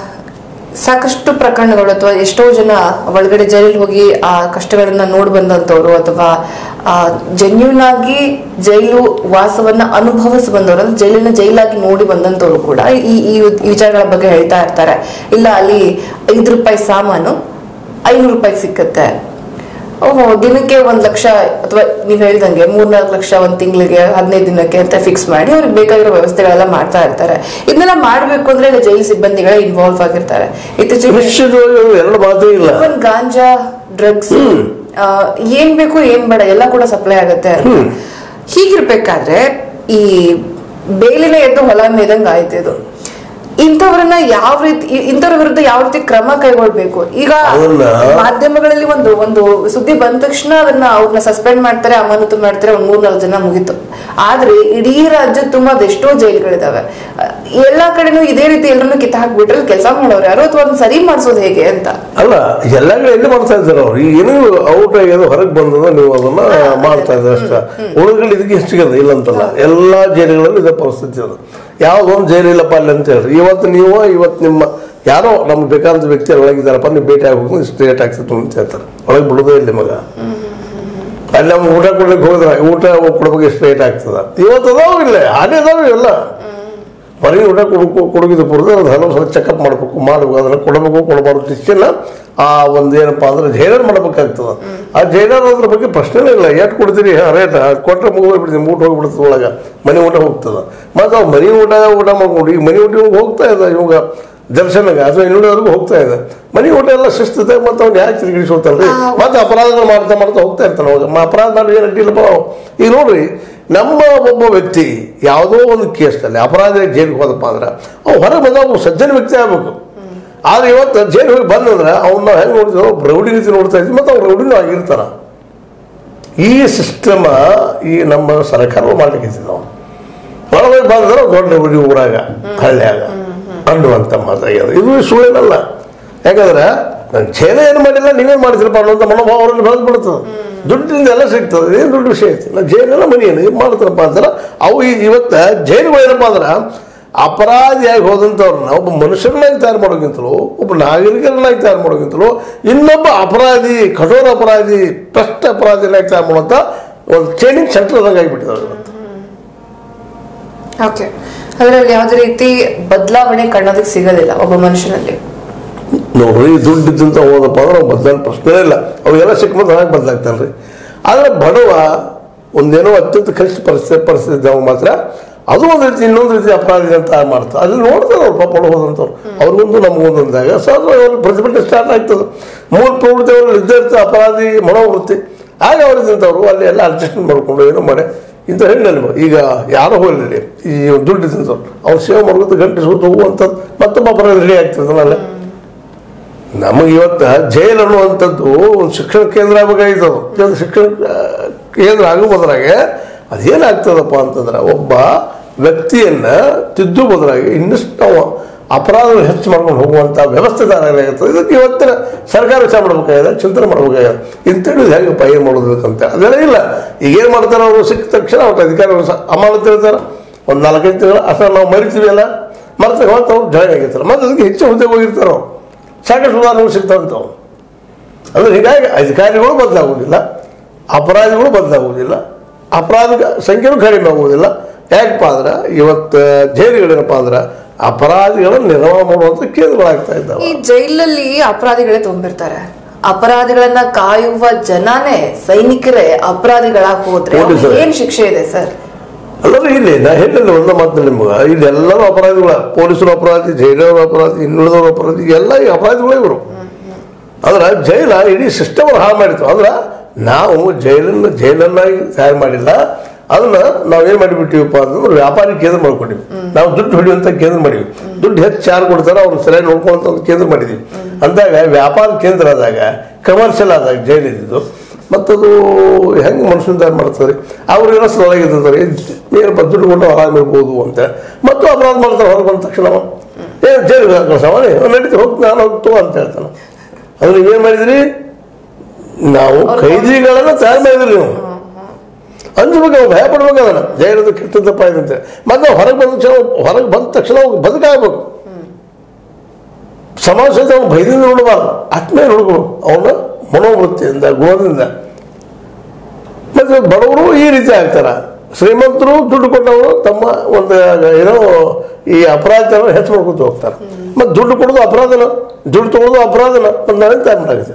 ಸಾಕಷ್ಟು ಪ್ರಕರಣಗಳು ಅಥವಾ ಎಷ್ಟೋ ಜನ ಒಳಗಡೆ ಜೈಲಿಗೆ ಹೋಗಿ ಆ ಕಷ್ಟಗಳನ್ನ ನೋಡಿ ಬಂದಂತವ್ರು ಅಥವಾ ಜೆನ್ಯೂನ್ ಆಗಿ ಜೈಲು ವಾಸವನ್ನ ಅನುಭವಿಸಿ ಬಂದವರು ಅಂದ್ರೆ ಜೈಲಿನ ಜೈಲಾಗಿ ನೋಡಿ ಬಂದಂತವ್ರು ಕೂಡ ಈ ಈ ಈ ವಿಚಾರಗಳ ಬಗ್ಗೆ ಹೇಳ್ತಾ ಇರ್ತಾರೆ ಇಲ್ಲ ಅಲ್ಲಿ ಐದು ರೂಪಾಯಿ ಸಾಮಾನು ಐನೂರು ರೂಪಾಯಿ ಸಿಕ್ಕತ್ತೆ ಓಹೋ ದಿನಕ್ಕೆ ಒಂದ್ ಲಕ್ಷ ಅಥವಾ ನೀವ್ ಹೇಳ್ದಂಗೆ ಮೂರ್ನಾಲ್ಕು ಲಕ್ಷ ಒಂದ್ ತಿಂಗಳಿಗೆ ಹದಿನೈದು ದಿನಕ್ಕೆ ಅಂತ ಫಿಕ್ಸ್ ಮಾಡಿ ಅವ್ರಿಗೆ ಬೇಕಾಗಿರೋ ವ್ಯವಸ್ಥೆಗಳೆಲ್ಲ ಮಾಡ್ತಾ ಇರ್ತಾರೆ ಇದನ್ನೆಲ್ಲ ಮಾಡ್ಬೇಕು ಅಂದ್ರೆ ಇಲ್ಲಿ ಜೈಲು ಸಿಬ್ಬಂದಿಗಳೇ ಇನ್ವಾಲ್ವ್ ಆಗಿರ್ತಾರೆ ಇತ್ತೀಚೆಗೆ ನಿಶ್ಚಿತವಾಗಿ ಅದು ಎರಡು ಮಾತೇ ಇಲ್ಲ ಇವನ್ ಗಾಂಜಾ ಡ್ರಗ್ಸ್ ಏನ್ ಬೇಕು ಏನ್ ಬೇಡ ಎಲ್ಲ ಕೂಡ ಸಪ್ಲೈ ಆಗತ್ತೆ ಅಂತ. ಹೀಗಿರ್ಬೇಕಾದ್ರೆ ಈ ಬೇಲಿನ ಎದ್ದು ಹೊಲ ಮೇದಂಗ್ ಆಯ್ತು ಇದು ಇಂಥವ್ರನ್ನ ಯಾವ ರೀತಿ ಇ- ಇಂಥವ್ರ ವಿರುದ್ಧ ಯಾವ ರೀತಿ ಕ್ರಮ ಕೈಗೊಳ್ಬೇಕು ಈಗ ಅದನ್ನ- ಮಾಧ್ಯಮಗಳಲ್ಲಿ ಒಂದು ಒಂದು ಸುದ್ದಿ ಬಂದ ತಕ್ಷಣ ಅದನ್ನ ಅವ್ರನ್ನ ಸಸ್ಪೆಂಡ್ ಮಾಡ್ತಾರೆ ಅಮಾನತು ಮಾಡ್ತಾರೆ ಒಂದ್ ಮೂರ್ನಾಲ್ಕು ಜನ ಮುಗೀತು ಆದ್ರೆ ಇಡೀ ರಾಜ್ಯ ತುಂಬಾ ಅದೆಷ್ಟೋ ಜೈಲ್ಗಳಿದಾವೆ ಅಹ್, ಎಲ್ಲಾ ಕಡೆನೂ ಇದೇ ರೀತಿ ಎಲ್ಲರನ್ನು ಕಿತ್ತ ಹಾಕ್ಬಿಟ್ರೆ ಕೆಲಸ ಮಾಡೋರು ಯಾರು ಅಥವಾ ಅದನ್ನ ಸರಿ ಮಾಡಿಸೋದು ಹೇಗೆ ಅಂತ ಅಲ್ಲ ಎಲ್ಲ ಕಡೆ ಎಲ್ಲಿ ಮಾಡ್ತಾ ಇದ್ದಾರೆ ಅವ್ರು ಈಗ ಏನು ಔಟ್ ಆಗ್ಯದ ಹೊರಗೆ ಬಂದದ ನೀವು ಅದನ್ನ ಮಾಡ್ತಾ ಇದ್ದಾರೆ ಅಷ್ಟೇ ಉಳಿದ್ರಲ್ಲಿ ಇದಕ್ಕೆ ಹೆಚ್ಚಿಗದ ಇಲ್ಲ ಅಂತಲ್ಲ ಎಲ್ಲಾ ಜೈಲುಗಳಲ್ಲೂ ಇದೇ ಪರಿಸ್ಥಿತಿ ಅದು ಯಾವ್ದೊಂದು ಜೈಲು ಇಲ್ಲಪ್ಪ ಅಲ್ಲಿ ಅಂತ ಹೇಳ್ರಿ ಇವತ್ತು ನೀವು ಇವತ್ತು ನಿಮ್ಮ ಯಾರೋ ನಮ್ಗೆ ಬೇಕಾದಂತ ವ್ಯಕ್ತಿ ಒಳಗಿದ್ದಾರಪ್ಪ ನೀವು ಭೇಟಿ ಆಗೋದು ಇಷ್ಟು ರೇಟ್ ಆಗ್ತದೆ ಅಂತ ಹೇಳ್ತಾರೆ ಒಳಗೆ ಬಿಡೋದೇ ಇಲ್ಲ ಮಗ ಅಲ್ಲಿ ಅವ್ನು ಊಟ ಕೊಡ್ಲಿಕ್ಕೆ ಹೋದ್ರೆ ಊಟ ಕೊಡ್ಬೇಕು ಎಷ್ಟು ರೇಟ್ ಆಗ್ತದ ಇವತ್ತು ಅದಾವ ಇಲ್ಲ ಹಾಗೆ ಅದಾವ ಇವೆಲ್ಲ ಹೊರಗೆ ಊಟ ಕೊಡಕು ಕೊಡಗಿದ ಪುರದ ಅದು ಹಲವು ಸಲ ಚೆಕಪ್ ಮಾಡಬೇಕು ಮಾಡಬೇಕು ಅದನ್ನು ಕೊಡಬೇಕು ಕೊಡಬಾರ್ದು ಇಷ್ಟೆಲ್ಲ ಆ ಒಂದು ಏನಪ್ಪ ಅಂದ್ರೆ ಜೈಲರ್ ಮಾಡಬೇಕಾಗ್ತದ ಆ ಜೈಲರ್ ಅದ್ರ ಬಗ್ಗೆ ಪ್ರಶ್ನೆನೇ ಇಲ್ಲ ಎಷ್ಟು ಕೊಡ್ತೀರಿ ರೇಟ್ ಕೊಟ್ಟರೆ ಮುಗಿದ್ಬಿಡ್ತೀವಿ ಊಟ ಹೋಗ್ಬಿಡ್ತದೆ ಒಳಗೆ ಮನೆ ಊಟ ಹೋಗ್ತದ ಮತ್ತು ಅವ್ರು ಮನೆ ಊಟ ಊಟ ಮಾಡ್ಕೊಂಡು ಈಗ ಮನೆ ಊಟ ಇವಾಗ ಹೋಗ್ತಾ ಇದೆ ಇವಾಗ ದರ್ಶನಗೆ ಅಥವಾ ಇನ್ನುಳಿದವ್ರಿಗೂ ಹೋಗ್ತಾ ಇದೆ ಮನೆ ಊಟ ಎಲ್ಲ ಶಿಸ್ತದೆ ಮತ್ತು ಅವ್ನು ಯಾಕೆ ತಿರುಗಿಸೋತಲ್ರಿ ಮತ್ತೆ ಅಪರಾಧಗಳು ಮಾಡ್ತಾ ಮಾಡ್ತಾ ಹೋಗ್ತಾ ಇರ್ತಾನೆ ಅವಾಗ ಮ- ಅಪರಾಧ ಮಾಡಿ ಏನು ಅಡ್ಡಿಲ್ಲಪ್ಪ ನಾವು. ಈಗ ನೋಡ್ರಿ ನಮ್ಮ ಒಬ್ಬ ವ್ಯಕ್ತಿ ಯಾವುದೋ ಒಂದು ಕೇಸ್ನಲ್ಲಿ ಅಪರಾಧ ಜೈಲಿಗೆ ಹೋದಪ್ಪ ಅಂದ್ರೆ ಅವ್ ಹೊರಗೆ ಬಂದ ಒಬ್ಬ ಸಜ್ಜನ ವ್ಯಕ್ತಿ ಆಗ್ಬೇಕು ಆದ್ರೆ ಇವತ್ತು ಜೈಲು ಹೋಗಿ ಬಂದಂದ್ರೆ ಅವ್ನ ಹೆಂಗೆ ನೋಡ್ತೀವಿ ರೌಡಿ ರೀತಿ ನೋಡ್ತಾ ಇದ್ವಿ ಮತ್ತು ಅವ್ರು ರೌಡಿನೂ ಆಗಿರ್ತಾರ ಈ ಸಿಸ್ಟಮ ಈ ನಮ್ಮ ಸರ್ಕಾರ ಮಾಡ್ಲಿಕ್ಕೆ ನಾವು ಒಳಗೆ ಬಂದ್ರೆ ದೊಡ್ಡ ರೌಡಿ ಊರಾಗ ಹಳ್ಳಿಯಾಗ ಅನ್ನುವಂಥ ಮಾತಾಗ್ಯದ ಇದು ಸುಳ್ಳೇನಲ್ಲ ಯಾಕಂದ್ರೆ ನಾನು ಜೈಲ ಏನು ಮಾಡಿಲ್ಲ ನೀವೇನು ಮಾಡ್ತೀರಪ್ಪ ಅನ್ನುವಂಥ ಮನೋಭಾವ ಅವರಲ್ಲಿ ಬೆಳೆದ್ಬಿಡ್ತದೆ ದುಡ್ಡಿಂದ ಎಲ್ಲ ಸಿಗ್ತದೆ ಏನು ದೊಡ್ಡ ವಿಷಯ ಐತಿ ನಾ ಜೈಲೆಲ್ಲ ಮನಿ ಏನು ಏನು ಮಾಡ್ತಾರಪ್ಪ ಅಂದ್ರೆ ಅವು ಈ- ಇವತ್ತು ಜೈಲುಗಳು ಏನಪ್ಪ ಅಂದ್ರೆ ಅಪರಾಧಿಯಾಗಿ ಹೋದಂಥವ್ರನ್ನ ಒಬ್ಬ ಮನುಷ್ಯರನ್ನಾಗಿ ತಯಾರು ಮಾಡೋಕ್ಕಿಂತಲೂ ಒಬ್ಬ ನಾಗರಿಕರನ್ನಾಗಿ ತಯಾರು ಮಾಡೋಕ್ಕಿಂತಲೂ ಇನ್ನೊಬ್ಬ ಅಪರಾಧಿ ಕಠೋರ ಅಪರಾಧಿ ಭ್ರಷ್ಟ ಅಪರಾಧಿನಾಗಿ ತಯಾರು ಮಾಡುವಂಥ ಒಂದು ಟ್ರೈನಿಂಗ್ ಸೆಂಟರ್ ಆದಂಗೆ ಆಗಿಬಿಟ್ಟಿದ್ದಾರೆ ಇವತ್ತು ಓಕೆ ಅದರಲ್ಲಿ ಯಾವುದೇ ರೀತಿ ಬದಲಾವಣೆ ಕಾಣೋದಕ್ಕೆ ಸಿಗೋದಿಲ್ಲ ಒಬ್ಬ ಮನುಷ್ಯನಲ್ಲಿ ನೋಡ್ರಿ ದುಡ್ಡಿದ್ದಂತ ಹೋದಪ್ಪ ಅಂದ್ರೆ ಅವ್ನು ಬದಲಾವಣೆ ಪ್ರಶ್ನೆ ಇಲ್ಲ ಅವೆಲ್ಲ ಸಿಕ್ಕಿದ್ರೆ ಹಾಗೆ ಬದಲಾಗ್ತಾನೆ ರೀ ಆದರೆ ಬಡವ ಒಂದೇನೋ ಅತ್ಯಂತ ಕನಿಷ್ಠ ಪರಿಸ್ಥಿತಿ ಪರಿಸ್ಥಿತಿ ಇದ್ದವ ಮಾತ್ರ ಅದು ಒಂದು ರೀತಿ ಇನ್ನೊಂದು ರೀತಿ ಅಪರಾಧಿ ಅಂತ ಮಾಡ್ತಾರೆ ಅಲ್ಲಿ ನೋಡ್ತಾರೆ ಅವ್ರು ಪಾಪ ಒಳಗೆ ಹೋದಂಥವ್ರು ಅವ್ರಿಗೊಂದು ನಮಗೊಂದು ಅಂದಾಗ ಸಹಜ ಅವ್ರ ಪ್ರತಿಭಟನೆ ಸ್ಟಾರ್ಟ್ ಆಗ್ತದೆ ಮೂಲ ಪ್ರವೃತ್ತಿ ಅವರಲ್ಲಿ ಇದ್ದೇ ಇರ್ತದೆ ಅಪರಾಧಿ ಮನೋವೃತ್ತಿ ಆಗ ಅವ್ರಿದ್ದಂಥವ್ರು ಅಲ್ಲಿ ಎಲ್ಲ ಅಡ್ಜಸ್ಟ್ಮೆಂಟ್ ಮಾಡ್ಕೊಂಡು ಏನೋ ಮಾಡಿ ಇಂಥ ಹೆಣ್ಣಲ್ಲಿ ಈಗ ಯಾರೋ ಹೋಗಲಿ ಈ ದುಡ್ಡು ಇದ್ದಂಥವ್ರು ಅವ್ರು ಸೇವೆ ಮಾಡ್ಕೊತ ಗಂಟೆ ಸುತ್ತ ಹೋಗುವಂಥದ್ದು ಮತ್ತೊಬ್ಬ ಅಪರಾಧ ರೆಡಿ ಆಗ್ತದಲ್ಲ ನಮಗೆ ಇವತ್ತು ಜೈಲು ಅನ್ನುವಂಥದ್ದು ಒಂದು ಶಿಕ್ಷಣ ಕೇಂದ್ರ ಆಗಬೇಕಾಗಿತ್ತು ಅದು ಒಂದು ಶಿಕ್ಷಣ ಆ, ಕೇಂದ್ರ ಆಗೋ ಬದಲಾಗೆ ಅದೇನಾಗ್ತದಪ್ಪ ಅಂತಂದ್ರೆ ಒಬ್ಬ ವ್ಯಕ್ತಿಯನ್ನ ತಿದ್ದು ಬದಲಾಗಿ ಇನ್ನಷ್ಟು ನಾವು ಅಪರಾಧಗಳು ಹೆಚ್ಚು ಮಾಡ್ಕೊಂಡು ಹೋಗುವಂಥ ವ್ಯವಸ್ಥೆ ಆಗಲಾಗಿರ್ತದೆ ಇದಕ್ಕೆ ಇವತ್ತಿನ ಸರ್ಕಾರ ವಿಚಾರ ಮಾಡ್ಬೇಕಾಗಿದೆ ಚಿಂತನೆ ಮಾಡ್ಬೇಕಾಗಿದೆ ಇಂಥದ್ದು ಹೆಂಗಪ್ಪ ಏನು ಮಾಡೋದಕ್ಕಂತ ಅದೆಲ್ಲ ಇಲ್ಲ ಈಗ ಏನು ಮಾಡ್ತಾರೆ ಅವರು ಸಿಕ್ಕ ತಕ್ಷಣ ಅವ್ರ ಅಧಿಕಾರಿಗಳು ಸಹ ಅಮಾನತ್ ಇರ್ತಾರೆ ಒಂದು ನಾಲ್ಕೈದು ತಿಂಗಳು ಅಷ್ಟೇ ನಾವು ಮರಿತೀವಿ ಅಲ್ಲ ಮರ್ತಾರೆ ಮತ್ತೆ ಅವ್ರು ಜಾಯ್ನ್ ಆಗಿರ್ತಾರೆ ಮತ್ತೆ ಅದಕ್ಕೆ ಹೆಚ್ಚು ಹುದ್ದೆಗೆ ಹೋಗಿರ್ತಾರೆ ಅವ್ರು ಸಾಕಷ್ಟು ಉದಾಹರಣೆಗಳು ಸಿಗ್ತಾವಂತವು ಅಂದ್ರೆ ಹೀಗಾಗಿ ಅಧಿಕಾರಿಗಳು ಬದಲಾಗುವುದಿಲ್ಲ ಅಪರಾಧಿಗಳು ಬದಲಾಗುವುದಿಲ್ಲ ಅಪರಾಧ ಸಂಖ್ಯೆನೂ ಕಡಿಮೆ ಆಗುವುದಿಲ್ಲ ಯಾಕಪ್ಪ ಅಂದ್ರೆ ಇವತ್ತು ಜೈಲುಗಳೇನಪ್ಪ ಅಂದ್ರೆ ಅಪರಾಧಿಗಳನ್ನು ನಿರ್ವಹಣೆ ಮಾಡುವಂಥ ಕೇಂದ್ರಗಳಾಗ್ತಾ ಇದ್ದಾವೆ ಈ ಜೈಲಲ್ಲಿ ಅಪರಾಧಿಗಳೇ ತುಂಬಿರ್ತಾರೆ ಅಪರಾಧಿಗಳನ್ನ ಕಾಯುವ ಜನನೇ ಸೈನಿಕರೇ ಅಪರಾಧಿಗಳಾಗಿ ಹೋದ್ರೆ ಅವ್ರಿಗೆ ಪೊಲೀಸರೇ. ಏನ್ ಶಿಕ್ಷೆ ಇದೆ ಸರ್ ಅಲ್ಲರೂ ಇಲ್ಲಿ ನಾ ಹೇಳಿಲ್ಲ ಒಂದು ಮಾತು ನಿಮ್ಗೆ ಇಲ್ಲಿ ಎಲ್ಲರೂ ಅಪರಾಧಿಗಳ ಪೊಲೀಸರು ಅಪರಾಧಿ ಜೈಲವರು ಅಪರಾಧಿ ಇನ್ನುಳಿದವರು ಅಪರಾಧಿ ಎಲ್ಲ ಈ ಅಪರಾಧಿಗಳೇ ಇವರು ಅಂದ್ರೆ ಜೈಲ ಇಡೀ ಸಿಸ್ಟಮ್ ಹಾಳು ಮಾಡಿತ್ತು ಅಂದ್ರೆ ನಾವು ಜೈಲನ್ನು ಜೈಲನ್ನಾಗಿ ತಯಾರು ಮಾಡಿಲ್ಲ ಅದನ್ನ ನಾವೇನ್ ಮಾಡಿಬಿಟ್ಟಿವಪ್ಪ ಅಂತಂದ್ರೆ ವ್ಯಾಪಾರಿ ಕೇಂದ್ರ ಮಾಡ್ಕೊಂಡಿವಿ ನಾವು ದುಡ್ಡು ಹೊಡೆಯುವಂತ ಕೇಂದ್ರ ಮಾಡಿವಿ ದುಡ್ಡು ಹೆಚ್ಚು ಯಾರು ಕೊಡ್ತಾರೋ ಅವ್ರು ಸರಿಯಾಗಿ ನೋಡ್ಕೊಳ್ಳುವಂತ ಒಂದು ಕೇಂದ್ರ ಮಾಡಿದ್ವಿ ಅಂದಾಗ ವ್ಯಾಪಾರ ಕೇಂದ್ರ ಆದಾಗ ಕಮರ್ಷಿಯಲ್ ಆದಾಗ ಜೈಲ್ ಇದ್ದಿದ್ದು ಮತ್ತದು ಹೆಂಗೆ ಮನುಷ್ಯನ ತಯಾರು ಮಾಡ್ತಾರೆ ಅವ್ರು ಏನೋ ಒಳಗಿದ್ದಾರೆ ಏನಪ್ಪ ದುಡ್ಡು ಕೊಟ್ಟು ಆರಾಮಿರ್ಬೋದು ಅಂತ ಮತ್ತು ಅಪರಾಧ ಮಾಡ್ತಾರೆ ಹೊರಗೆ ಬಂದ ತಕ್ಷಣ ಅವ, ಏ ಜೈಲಿಗೆ ಹಾಕೋಸವನೇ ನಡೀತಿ ಹೋಗ್ತು ನಾನು ಹೋಗ್ತು ಅಂತ ಹೇಳ್ತಾನೆ ಅದು ನೀವೇನು ಮಾಡಿದ್ರಿ ನಾವು ಕೈದಿಗಳನ್ನು ತಯಾರು ಮಾಡಿದ್ರಿ ನೀವು ಅಂಜಬೇಕು ನಾವು ಭಯ ಪಡ್ಬೇಕು ಅದನ್ನ ಜೈಲದು ಕೆಟ್ಟದ್ದಪ್ಪ ಇದಂತೆ ಮತ್ತೆ ನಾವು ಹೊರಗೆ ಬಂದ ತಕ್ಷಣ ಹೊರಗೆ ಬಂದ ತಕ್ಷಣ ಅವ್ನು ಬದುಕಾಗಬೇಕು ಸಮಾಜ ಸಹಿತ ಅವ್ನು ಭಯದಿಂದ ನೋಡಬಾರ್ದು ಆತ್ಮೀಯ ನೋಡ್ಬೇಕು ಅವನ ಮನೋವೃತ್ತಿಯಿಂದ ಗುಣದಿಂದ ಮತ್ತೆ ಬಡವರು ಈ ರೀತಿ ಆಗ್ತಾರ ಶ್ರೀಮಂತರು ದುಡ್ಡು ಕೊಟ್ಟವರು ತಮ್ಮ ಒಂದು ಏನೋ ಈ ಅಪರಾಧನ ಹೆಚ್ಚು ಮಾಡ್ಕೊತ ಹೋಗ್ತಾರೆ ಮತ್ತೆ ದುಡ್ಡು ಕೊಡೋದು ಅಪರಾಧನ ದುಡ್ಡು ತಗೊಳ್ಳೋದು ಅಪರಾಧನ ಒಂದು ನಾಳೆ ತಯಾರು ಮಾಡಾಗಿದೆ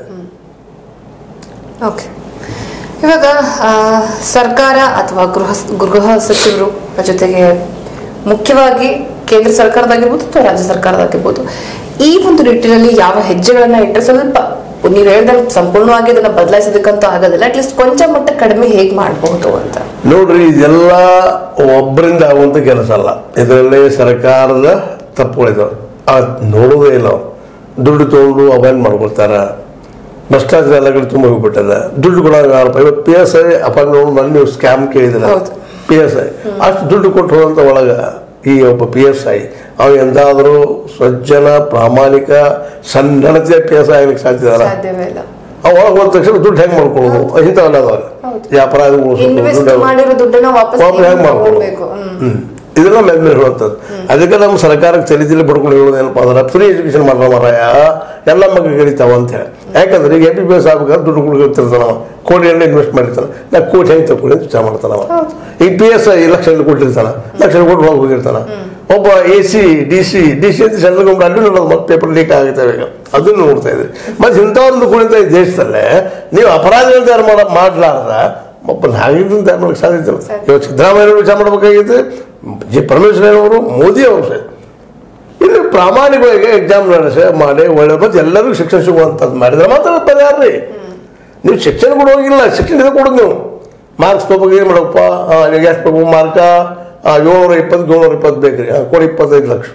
ಓಕೆ ಇವಾಗ ಆ, ಸರ್ಕಾರ ಅಥವಾ ಗೃಹ ಗೃಹ ಸಚಿವರು ಜೊತೆಗೆ ಮುಖ್ಯವಾಗಿ ಕೇಂದ್ರ ಸರ್ಕಾರದಾಗಿರ್ಬೋದು ಅಥವಾ ರಾಜ್ಯ ಸರ್ಕಾರದಾಗಿರ್ಬೋದು ಈ ಒಂದು ನಿಟ್ಟಿನಲ್ಲಿ ಯಾವ ಹೆಜ್ಜೆಗಳನ್ನ ಇಟ್ಟರೆ ಸ್ವಲ್ಪ ನೀವು ಹೇಳ್ದಂಗೆ ಸಂಪೂರ್ಣವಾಗಿ ಅದನ್ನ ಬದಲಾಯಿಸೋದಕ್ಕಂತೂ ಆಗೋದಿಲ್ಲ ಅಟ್ಲೀಸ್ಟ್ ಕೊಂಚ ಮಟ್ಟ ಕಡಿಮೆ ಹೇಗೆ ಮಾಡಬಹುದು ಅಂತ ನೋಡ್ರಿ ಇದೆಲ್ಲ ಒಬ್ಬರಿಂದ ಆಗುವಂತ ಕೆಲಸ ಅಲ್ಲ ಇದರಲ್ಲಿ ಸರ್ಕಾರದ ತಪ್ಪುಗಳಿದಾವೆ ಅದು ನೋಡೋದೇ ಇಲ್ಲ ಅವ್ರು. ದುಡ್ಡು ತಗೊಂಡು ಅವಾಯ್ಡ್ ಮಾಡ್ಕೊಳ್ತಾರ ಭ್ರಷ್ಟಾಚಾರ ಎಲ್ಲ ಕಡೆ ತುಂಬ ಹೋಗ್ಬಿಟ್ಟದ ದುಡ್ಡು ಕೊಡೋಂಗ ಇವತ್ತು ಪಿ ಎಸ್ ಐ ಅಪಾಯಿಂಟ್ ನನ್ನ ನೀವು ಸ್ಕ್ಯಾಮ್ ಕೇಳಿದಿಲ್ಲ ಹೌದು. ಪಿ ಎಸ್ ಐ ಅಷ್ಟು ದುಡ್ಡು ಕೊಟ್ಟು ಹೋದಂತ ಒಳಗ ಈ ಒಬ್ಬ ಪಿ ಎಸ್ ಐ ಅವ ಎಂದಾದರೂ ಸಜ್ಜನ ಪ್ರಾಮಾಣಿಕ ಸನ್ನಡತೆಯ ಪಿ ಎಸ್ ಐ ಆಗ್ಲಿಕ್ಕೆ ಸಾಧ್ಯ ಇದಲ್ಲ ಸಾಧ್ಯವೇ ಇಲ್ಲ ಅವ ಒಳಗೆ ಹೋದ ತಕ್ಷಣ ದುಡ್ಡು ಹೆಂಗೆ ಮಾಡ್ಕೊಳ್ಳೋದು ಇಂಥವನ್ನ ಅದಾವ ಹೌದು. ಈ ಅಪರಾಧಗಳು ಸ್ವಲ್ಪ ಇನ್ವೆಸ್ಟ್ ದುಡ್ಡು ಮಾಡಿರೋ ದುಡ್ಡನ್ನ ವಾಪಸ್ ವಾಪಸ್ ಹೆಂಗ್ ಮಾಡ್ಕೊಳ್ಳೋದು? ತಗೊಳ್ಬೇಕು ಹ್ಮ್ ಹ್ಮ್ ಇದೆಲ್ಲ ಮೇಲೆ ಮೇಲೆ ಹೇಳುವಂಥದ್ದು ಅದಕ್ಕೆ ನಮ್ಮ ಸರ್ಕಾರಕ್ಕೆ ತಲೆ ತಲೆ ಪಡ್ಕೊಂಡು ಹೇಳೋದು ಏನಪ್ಪ ಅಂದ್ರೆ ಫ್ರೀ ಎಜುಕೇಶನ್ ಮಾಡೋ ಮರಾಯ ಎಲ್ಲ ಮಕ್ಕಳು ಕಲಿತಾವ ಅಂತ ಹೇಳಿ ಯಾಕಂದ್ರೆ ಈಗ ಎಂ ಬಿ ಬಿ ಎಸ್ ಆಗ್ಬೇಕಾದ್ರೆ ದುಡ್ಡು ಕೊಡ್ತಿರ್ತಾನ ನಾವು ಕೋಟಿಯಲ್ಲಿ ಇನ್ವೆಸ್ಟ್ ಮಾಡಿರ್ತಾನೆ ನಾ ಕೋಟಿ ಹೆಂಗೆ ತಗೊಳ್ಳಿ ಅಂತ ವಿಚಾರ ಮಾಡ್ತಾನ ಅವ ಈ ಪಿ ಎಸ್ ಐ ಲಕ್ಷ ಕೊಟ್ಟಿರ್ತಾನ ಲಕ್ಷ ಕೊಟ್ಟು ಹೋಗಿ ಹೋಗಿರ್ತಾನ ಒಬ್ಬ A C D C D C ಅಂತ ಸೆಂಟ್ರಲ್ ಗೌರ್ಮೆಂಟ್ ಅಲ್ಲಿ ನೋಡೋದು ಮತ್ತೆ ಪೇಪರ್ ಲೀಕ್ ಆಗುತ್ತೆ ಈಗ ಅದನ್ನು ನೋಡ್ತಾ ಇದ್ರಿ ಮತ್ತೆ ಇಂಥವ್ರದ್ದು ಕುಣಿತ ಈ ದೇಶದಲ್ಲೇ ನೀವು ಅಪರಾಧಗಳು ತಯಾರು ಮಾಡ ಮಾಡ್ಲಾರ್ದ ಒಬ್ಬ ನಾಗರಿಕರನ್ನ ತಯಾರು ಮಾಡೋಕ್ಕೆ ಸಾಧ್ಯತೆ ಇಲ್ಲ ಇವತ್ತು ಸಿದ್ದರಾಮಯ್ಯ ವಿಚಾರ ಮಾಡಬೇಕಾಗಿತ್ತು ಜಿ ಪರಮೇಶ್ವರ ಅವರು ಮೋದಿ ಅವರು ಸಹ ಇಲ್ಲಿ ಪ್ರಾಮಾಣಿಕವಾಗಿ ಎಕ್ಸಾಮ್ ನಡೆಸಿ ಮಾಡಿ ಒಳ್ಳೆ ಮತ್ತೆ ಎಲ್ಲರಿಗೂ ಶಿಕ್ಷಣ ಸಿಗುವಂಥದ್ದು ಮಾಡಿದ್ರೆ ಮಾತ್ರ ಪರಿಹಾರ ರೀ ನೀವು ಶಿಕ್ಷಣ ಕೊಡೋಗಿಲ್ಲ ಶಿಕ್ಷಣ ಇದು ಕೊಡೋದು ನೀವು ಮಾರ್ಕ್ಸ್ ತೊಗೋಬೇಕು ಏನು ಮಾಡಪ್ಪ ನೀವು ಎಷ್ಟು ಬೇಕು ಮಾರ್ಕ ಏಳ್ನೂರ ಇಪ್ಪತ್ತು ಏಳ್ನೂರ ಇಪ್ಪತ್ತು ಬೇಕು ರೀ ಕೊಡಿ ಇಪ್ಪತ್ತೈದು ಲಕ್ಷ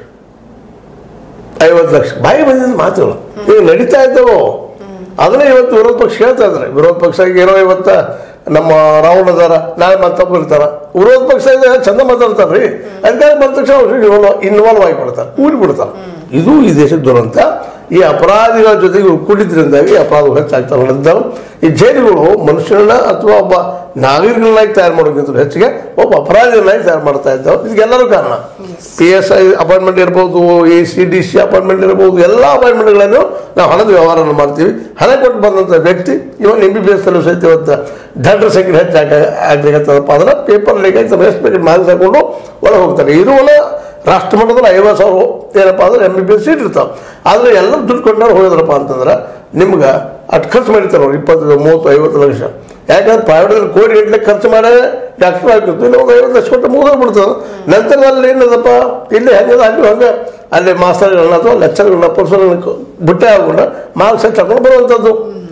ಐವತ್ತು ಲಕ್ಷ ಬಾಯಿ ಬಂದಿದ್ದು ಮಾತುಗಳು ಈಗ ನಡೀತಾ ಇದ್ದಾವೆ ಅದನ್ನೇ ಇವತ್ತು ವಿರೋಧ ಪಕ್ಷ ಹೇಳ್ತಾ ಇದ್ದಾರೆ ವಿರೋಧ ಪಕ್ಷ ಈಗ ಏನೋ ಇವತ್ತ ನಮ್ಮ ರಾಹುಲ್ ಅದಾರ ನಾಳೆ ಮತ್ತೊಬ್ಬರು ಇರ್ತಾರ ವಿರೋಧ ಪಕ್ಷ ಇದೆ ಚಂದ ಮಾತಾಡ್ತಾರೆ ರೀ ಅದಕ್ಕಾಗಿ ಬಂದ ತಕ್ಷಣ ಅವ್ರು ಇನ್ವಾಲ್ವ್ ಆಗಿಬಿಡ್ತಾರೆ ಕೂಡಿ ಬಿಡ್ತಾರೆ ಇದು ಈ ದೇಶದ ದುರಂತ ಈ ಅಪರಾಧಿಗಳ ಜೊತೆಗೆ ಉಳ್ಕೊಂಡಿದ್ರಿಂದಾಗಿ ಅಪರಾಧ ಹೆಚ್ಚಾಗ್ತಾ ನಡೆದವು ಈ ಜೈಲುಗಳು ಮನುಷ್ಯರನ್ನ ಅಥವಾ ಒಬ್ಬ ನಾಗರಿಕರನ್ನಾಗಿ ತಯಾರು ಮಾಡೋಕ್ಕಿಂತ ಹೆಚ್ಚಿಗೆ ಒಬ್ಬ ಅಪರಾಧಿಗಳನ್ನಾಗಿ ತಯಾರು ಮಾಡ್ತಾ ಇದ್ದಾವೆ ಇದಕ್ಕೆಲ್ಲರೂ ಕಾರಣ ಪಿ ಎಸ್ ಐ ಅಪಾಯಿಂಟ್ಮೆಂಟ್ ಇರ್ಬೋದು A C D C appointment ಇರ್ಬೋದು ಎಲ್ಲ ಅಪಾಯಿಂಟ್ಮೆಂಟ್ಗಳನ್ನು ನಾವು ಹಣದ ವ್ಯವಹಾರವನ್ನು ಮಾಡ್ತೀವಿ ಹಣ ಕೊಟ್ಟು ಬಂದಂಥ ವ್ಯಕ್ತಿ ಇವನ್ ಎಂ ಬಿ ಬಿ ಎಸ್ ಅಲ್ಲೂ ಸಹಿತ ಇವತ್ತು ದಂಡ್ರ ಸಂಖ್ಯೆ ಹೆಚ್ಚಾಗ ಆಗ್ಲಿಕ್ಕತ್ತದಪ್ಪ ಅಂದ್ರೆ ಪೇಪರ್ ಲೀಕ್ ಆಯ್ತು ರೆಸ್ಪೆಕ್ಟ್ ಮಾರ್ಕ್ಸ್ ಹಾಕೊಂಡು ಒಳಗೆ ಹೋಗ್ತಾರೆ ಇರುವನ ರಾಷ್ಟ್ರ ಮಟ್ಟದಲ್ಲಿ ಐವತ್ತು ಸಾವಿರ ಏನಪ್ಪ ಅಂದ್ರೆ M B B S seat ಇರ್ತಾವೆ ಆದರೆ ಎಲ್ಲರೂ ದುಡ್ಡು ಕೊಟ್ಟವ್ರು ಹೋಗಿದ್ರಪ್ಪ ಅಂತಂದ್ರೆ ನಿಮ್ಗೆ ಅಷ್ಟು ಖರ್ಚು ಮಾಡಿರ್ತಾರೆ ಅವ್ರು ಇಪ್ಪತ್ತು ಮೂವತ್ತು ಐವತ್ತು ಲಕ್ಷ ಯಾಕಂದ್ರೆ ಪ್ರೈವೇಟಲ್ಲಿ ಕೋಟಿ ಗಂಟೆ ಖರ್ಚು ಮಾಡಿ ಡಾಕ್ಟರ್ ಆಗ್ತಿತ್ತು ಇಲ್ಲಿ ಒಂದು ಐವತ್ತು ಲಕ್ಷ ಕೊಟ್ಟು ಮುಗಿದೋಗ್ಬಿಡ್ತದೆ ನಂತರದಲ್ಲಿ ಏನದಪ್ಪ ಇಲ್ಲಿ ಹೆಂಗದ ಅಲ್ಲಿ ಹಂಗೆ ಅಲ್ಲಿ ಮಾಸ್ತರ್ಗಳನ್ನ ಅಥವಾ ಲೆಕ್ಚರ್ಗಳನ್ನ ಪುರುಷರನ್ನ ಬುಟ್ಟೆ ಆಗ್ಕೊಂಡು ಮಾರ್ಕ್ಸ್ ತಗೊಂಡು ಬರುವಂಥದ್ದು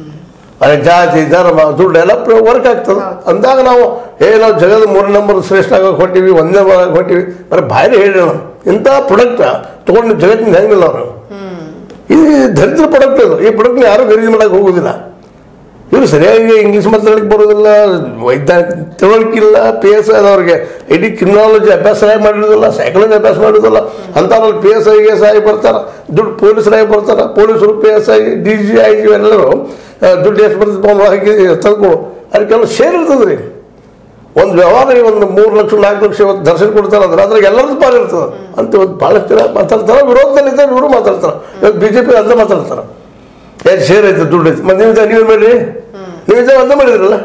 ಅದೇ ಜಾತಿ ಧರ್ಮ ದುಡ್ಡು ಎಲ್ಲ ವರ್ಕ್ ಆಗ್ತದೆ ಅಂದಾಗ ನಾವು ಏ ನಾವು ಜಗದ ಮೂರು ನಂಬರ್ ಶ್ರೇಷ್ಠ ಆಗೋಕೆ ಹೊಟ್ಟಿವಿ ಒಂದೇ ಆಗೋಕೆ ಹೊಟ್ಟಿವಿ ಬರೀ ಬಾಯಲ್ಲಿ ಹೇಳಿ ನಾವು ಇಂಥ ಪ್ರಾಡಕ್ಟ್ ತೊಗೊಂಡು ಜಗತ್ತಿನ ಹೆಂಗಿಲ್ಲ ಅವರು ಇದು ದರಿದ್ರ ಪ್ರಾಡಕ್ಟ್ ಇದು ಈ ಪ್ರಾಡಕ್ಟ್ನ ಯಾರು ಖರೀದಿ ಮಾಡಕ್ಕೆ ಹೋಗೋದಿಲ್ಲ ಇವರು ಸರಿಯಾಗಿ ಇಂಗ್ಲೀಷ್ ಮಾತಾಡಲಿಕ್ಕೆ ಬರೋದಿಲ್ಲ ವೈಜ್ಞಾನಿಕ ತಿಳುವಳಿಕಿಲ್ಲ ಪಿ ಎಸ್ ಐ ಅವ್ರಿಗೆ ಇಡೀ ಕ್ರಿಮಿನಾಲಜಿ ಅಭ್ಯಾಸ ಸರಿಯಾಗಿ ಮಾಡಿರೋದಿಲ್ಲ ಸೈಕಾಲಜಿ ಅಭ್ಯಾಸ ಮಾಡಿರೋದಿಲ್ಲ ಅಂಥವ್ರಲ್ಲಿ P S I S I ಬರ್ತಾರೆ ದುಡ್ಡು ಪೊಲೀಸರಾಗಿ ಬರ್ತಾರೆ ಪೊಲೀಸರು P S I D G I G ಎಲ್ಲರೂ ಆ, ದುಡ್ಡು ಎಷ್ಟು ಬರ್ತದೆ ತೊಗೊಂಡು ಹಾಕಿ ತಂದ್ಕೊಡು ಅದಕ್ಕೆಲ್ಲ ಶೇರ್ ಇರ್ತದೆ ರೀ ಒಂದು ವ್ಯವಹಾರ ಒಂದು ಮೂರು ಲಕ್ಷ ನಾಲ್ಕು ಲಕ್ಷ ಇವತ್ತು ದರ್ಶನ ಕೊಡ್ತಾರೆ ಅಂದ್ರೆ ಅದ್ರಾಗ ಎಲ್ಲರದ್ದು ಪಾಲು ಇರ್ತದೆ ಅಂತ ಇವತ್ತು ಭಾಳಷ್ಟು ಜನ ಮಾತಾಡ್ತಾರೆ ವಿರೋಧದಲ್ಲಿ ಇದ್ದಾರೆ ಇವರು ಮಾತಾಡ್ತಾರೆ ಇವತ್ತು ಬಿ ಜೆ ಪಿ ಅಂತ ಮಾತಾಡ್ತಾರೆ ಏನು ಶೇರ್ ಐತೆ ದುಡ್ಡು ಐತೆ ಮತ್ತೆ ನೀವು ನೀವೇನು ಮಾಡಿರಿ ನೀವು ಇದ್ದಾಗ ಅಂತ ಮಾಡಿದ್ರಲ್ಲ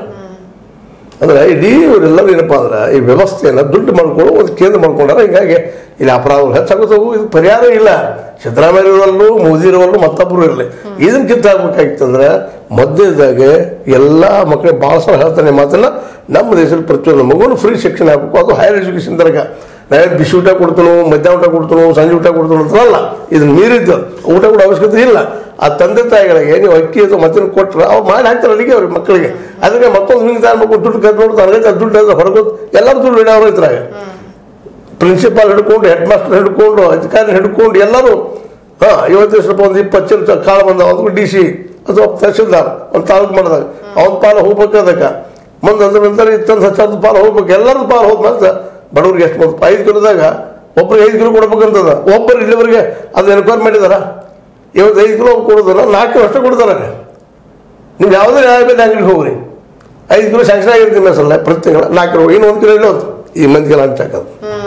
ಅಂದ್ರೆ ಇಡೀ ಇವರೆಲ್ಲರೂ ಏನಪ್ಪ ಅಂದ್ರೆ ಈ ವ್ಯವಸ್ಥೆಯನ್ನು ದುಡ್ಡು ಮಾಡ್ಕೊಂಡು ಒಂದು ಕೇಂದ್ರ ಮಾಡ್ಕೊಂಡಾರ ಹಿಂಗಾಗಿ ಇಲ್ಲಿ ಅಪರಾಧಗಳು ಹೆಚ್ಚಾಗುತ್ತವು ಇದು ಪರಿಹಾರ ಇಲ್ಲ ಸಿದ್ದರಾಮಯ್ಯ ಇರೋಲ್ಲೂ ಮೋದಿ ಇರೋಲ್ಲೂ ಮತ್ತೊಬ್ಬರು ಇರಲಿ ಇದನ್ನ ಕಿತ್ತಾಕ್ಬೇಕಾಗಿತ್ತಂದ್ರೆ ಮಧ್ಯದಾಗ ಎಲ್ಲ ಮಕ್ಕಳಿಗೆ ಭಾಳ ಸಲ ಹೇಳ್ತಾನೆ ಮಾತನ್ನ ನಮ್ಮ ದೇಶದಲ್ಲಿ ಪ್ರತಿಯೊಂದು ಮಗುನು ಫ್ರೀ ಶಿಕ್ಷಣ ಆಗಬೇಕು ಅದು ಹೈಯರ್ ಎಜುಕೇಶನ್ ತನಕ ನಾಳೆ ಬಿಸಿ ಊಟ ಕೊಡ್ತಾನೋ ಮಧ್ಯಾಹ್ನ ಊಟ ಕೊಡ್ತಾನೋ ಸಂಜೆ ಊಟ ಕೊಡ್ತಾನೋ ಅಂತಲ್ಲ ಇದನ್ನ ಮೀರಿದ್ದು ಊಟ ಕೂಡ ಅವಶ್ಯಕತೆ ಇಲ್ಲ ಆ ತಂದೆ ತಾಯಿಗಳಿಗೆ ನೀವು ಅಕ್ಕಿ ಅಥವಾ ಮತ್ತಿನ ಕೊಟ್ಟರೆ ಅವ್ರು ಮಾಡಿ ಹಾಕ್ತಾರೆ ಅಲ್ಲಿಗೆ ಅವ್ರಿಗೆ ಮಕ್ಕಳಿಗೆ ಅದಕ್ಕೆ ಮತ್ತೊಂದು ಹಿಂಗೆ ತಗೊಳ್ಬೇಕು ದುಡ್ಡು ಕದ್ದು ನೋಡ್ತಾರೆ ಅದಕ್ಕೆ ದುಡ್ಡು ಎಲ್ಲ ಹೊರಗೋದು ಎಲ್ಲರೂ ದುಡ್ಡು ಇಡೋರು ಇದ್ರಾಗ ಪ್ರಿನ್ಸಿಪಾಲ್ ಹಿಡ್ಕೊಂಡು ಹೆಡ್ ಮಾಸ್ಟರ್ ಹಿಡ್ಕೊಂಡು ಅಧಿಕಾರಿ ಹಿಡ್ಕೊಂಡು ಎಲ್ಲರೂ ಹಾಂ ಇವತ್ತು ಸ್ವಲ್ಪ ಒಂದು ಇಪ್ಪತ್ತು ಚಿಲ್ಸ ಕಾಳು ಬಂದ ಒಂದು ಡಿ ಸಿ ಅಥವಾ ತಹಸೀಲ್ದಾರ್ ಒಂದು ತಾಲೂಕು ಮಾಡಿದಾಗ ಅವನ ಪಾಲು ಹೋಗ್ಬೇಕು ಅದಕ್ಕೆ ಮುಂದೆ ಅದ್ರ ನಂತರ ಇತ್ತಂದು ಹಚ್ಚರದ ಪಾಲು ಹೋಗ್ಬೇಕು ಎಲ್ಲರದ್ದು ಪಾಲು ಹೋದ್ಮೇಲೆ ಬಡವ್ರಿಗೆ ಎಷ್ಟು ಬಂತು ಐದು ಕಿಲೋದಾಗ ಒಬ್ರಿಗೆ ಐದು ಕಿಲೋ ಕೊಡ್ಬೇಕಂತದ ಒಬ್ಬರು ಇಲ್ಲಿವರೆಗೆ ಅದು ಎನ್ಕ್ವೈರ್ ಮಾಡಿದಾರ ಇವತ್ತು ಐದು ಕಿಲೋ ಕೊಡೋದಲ್ಲ ನಾಲ್ಕು ಕಿಲೋ ಅಷ್ಟೇ ಕೊಡ್ತಾರೆ ನೀವು ಯಾವುದೇ ನ್ಯಾಯಬೆಲೆ ಅಂಗಡಿಗೆ ಹೋಗ್ರಿ ಐದು ಕಿಲೋ ಸ್ಯಾಂಕ್ಷನ್ ಆಗಿರ್ತೀನಿ ಅನ್ಸಲ್ಲ ಪ್ರತಿ ತಿಂಗಳ ನಾಲ್ಕು ಕಿಲೋ ಇನ್ನು ಒಂದು ಕಿಲೋ ಇಲ್ಲ ಹೋಯ್ತು ಈ ಮಂದಿಗೆಲ್ಲ ಹಂಚಾಕದು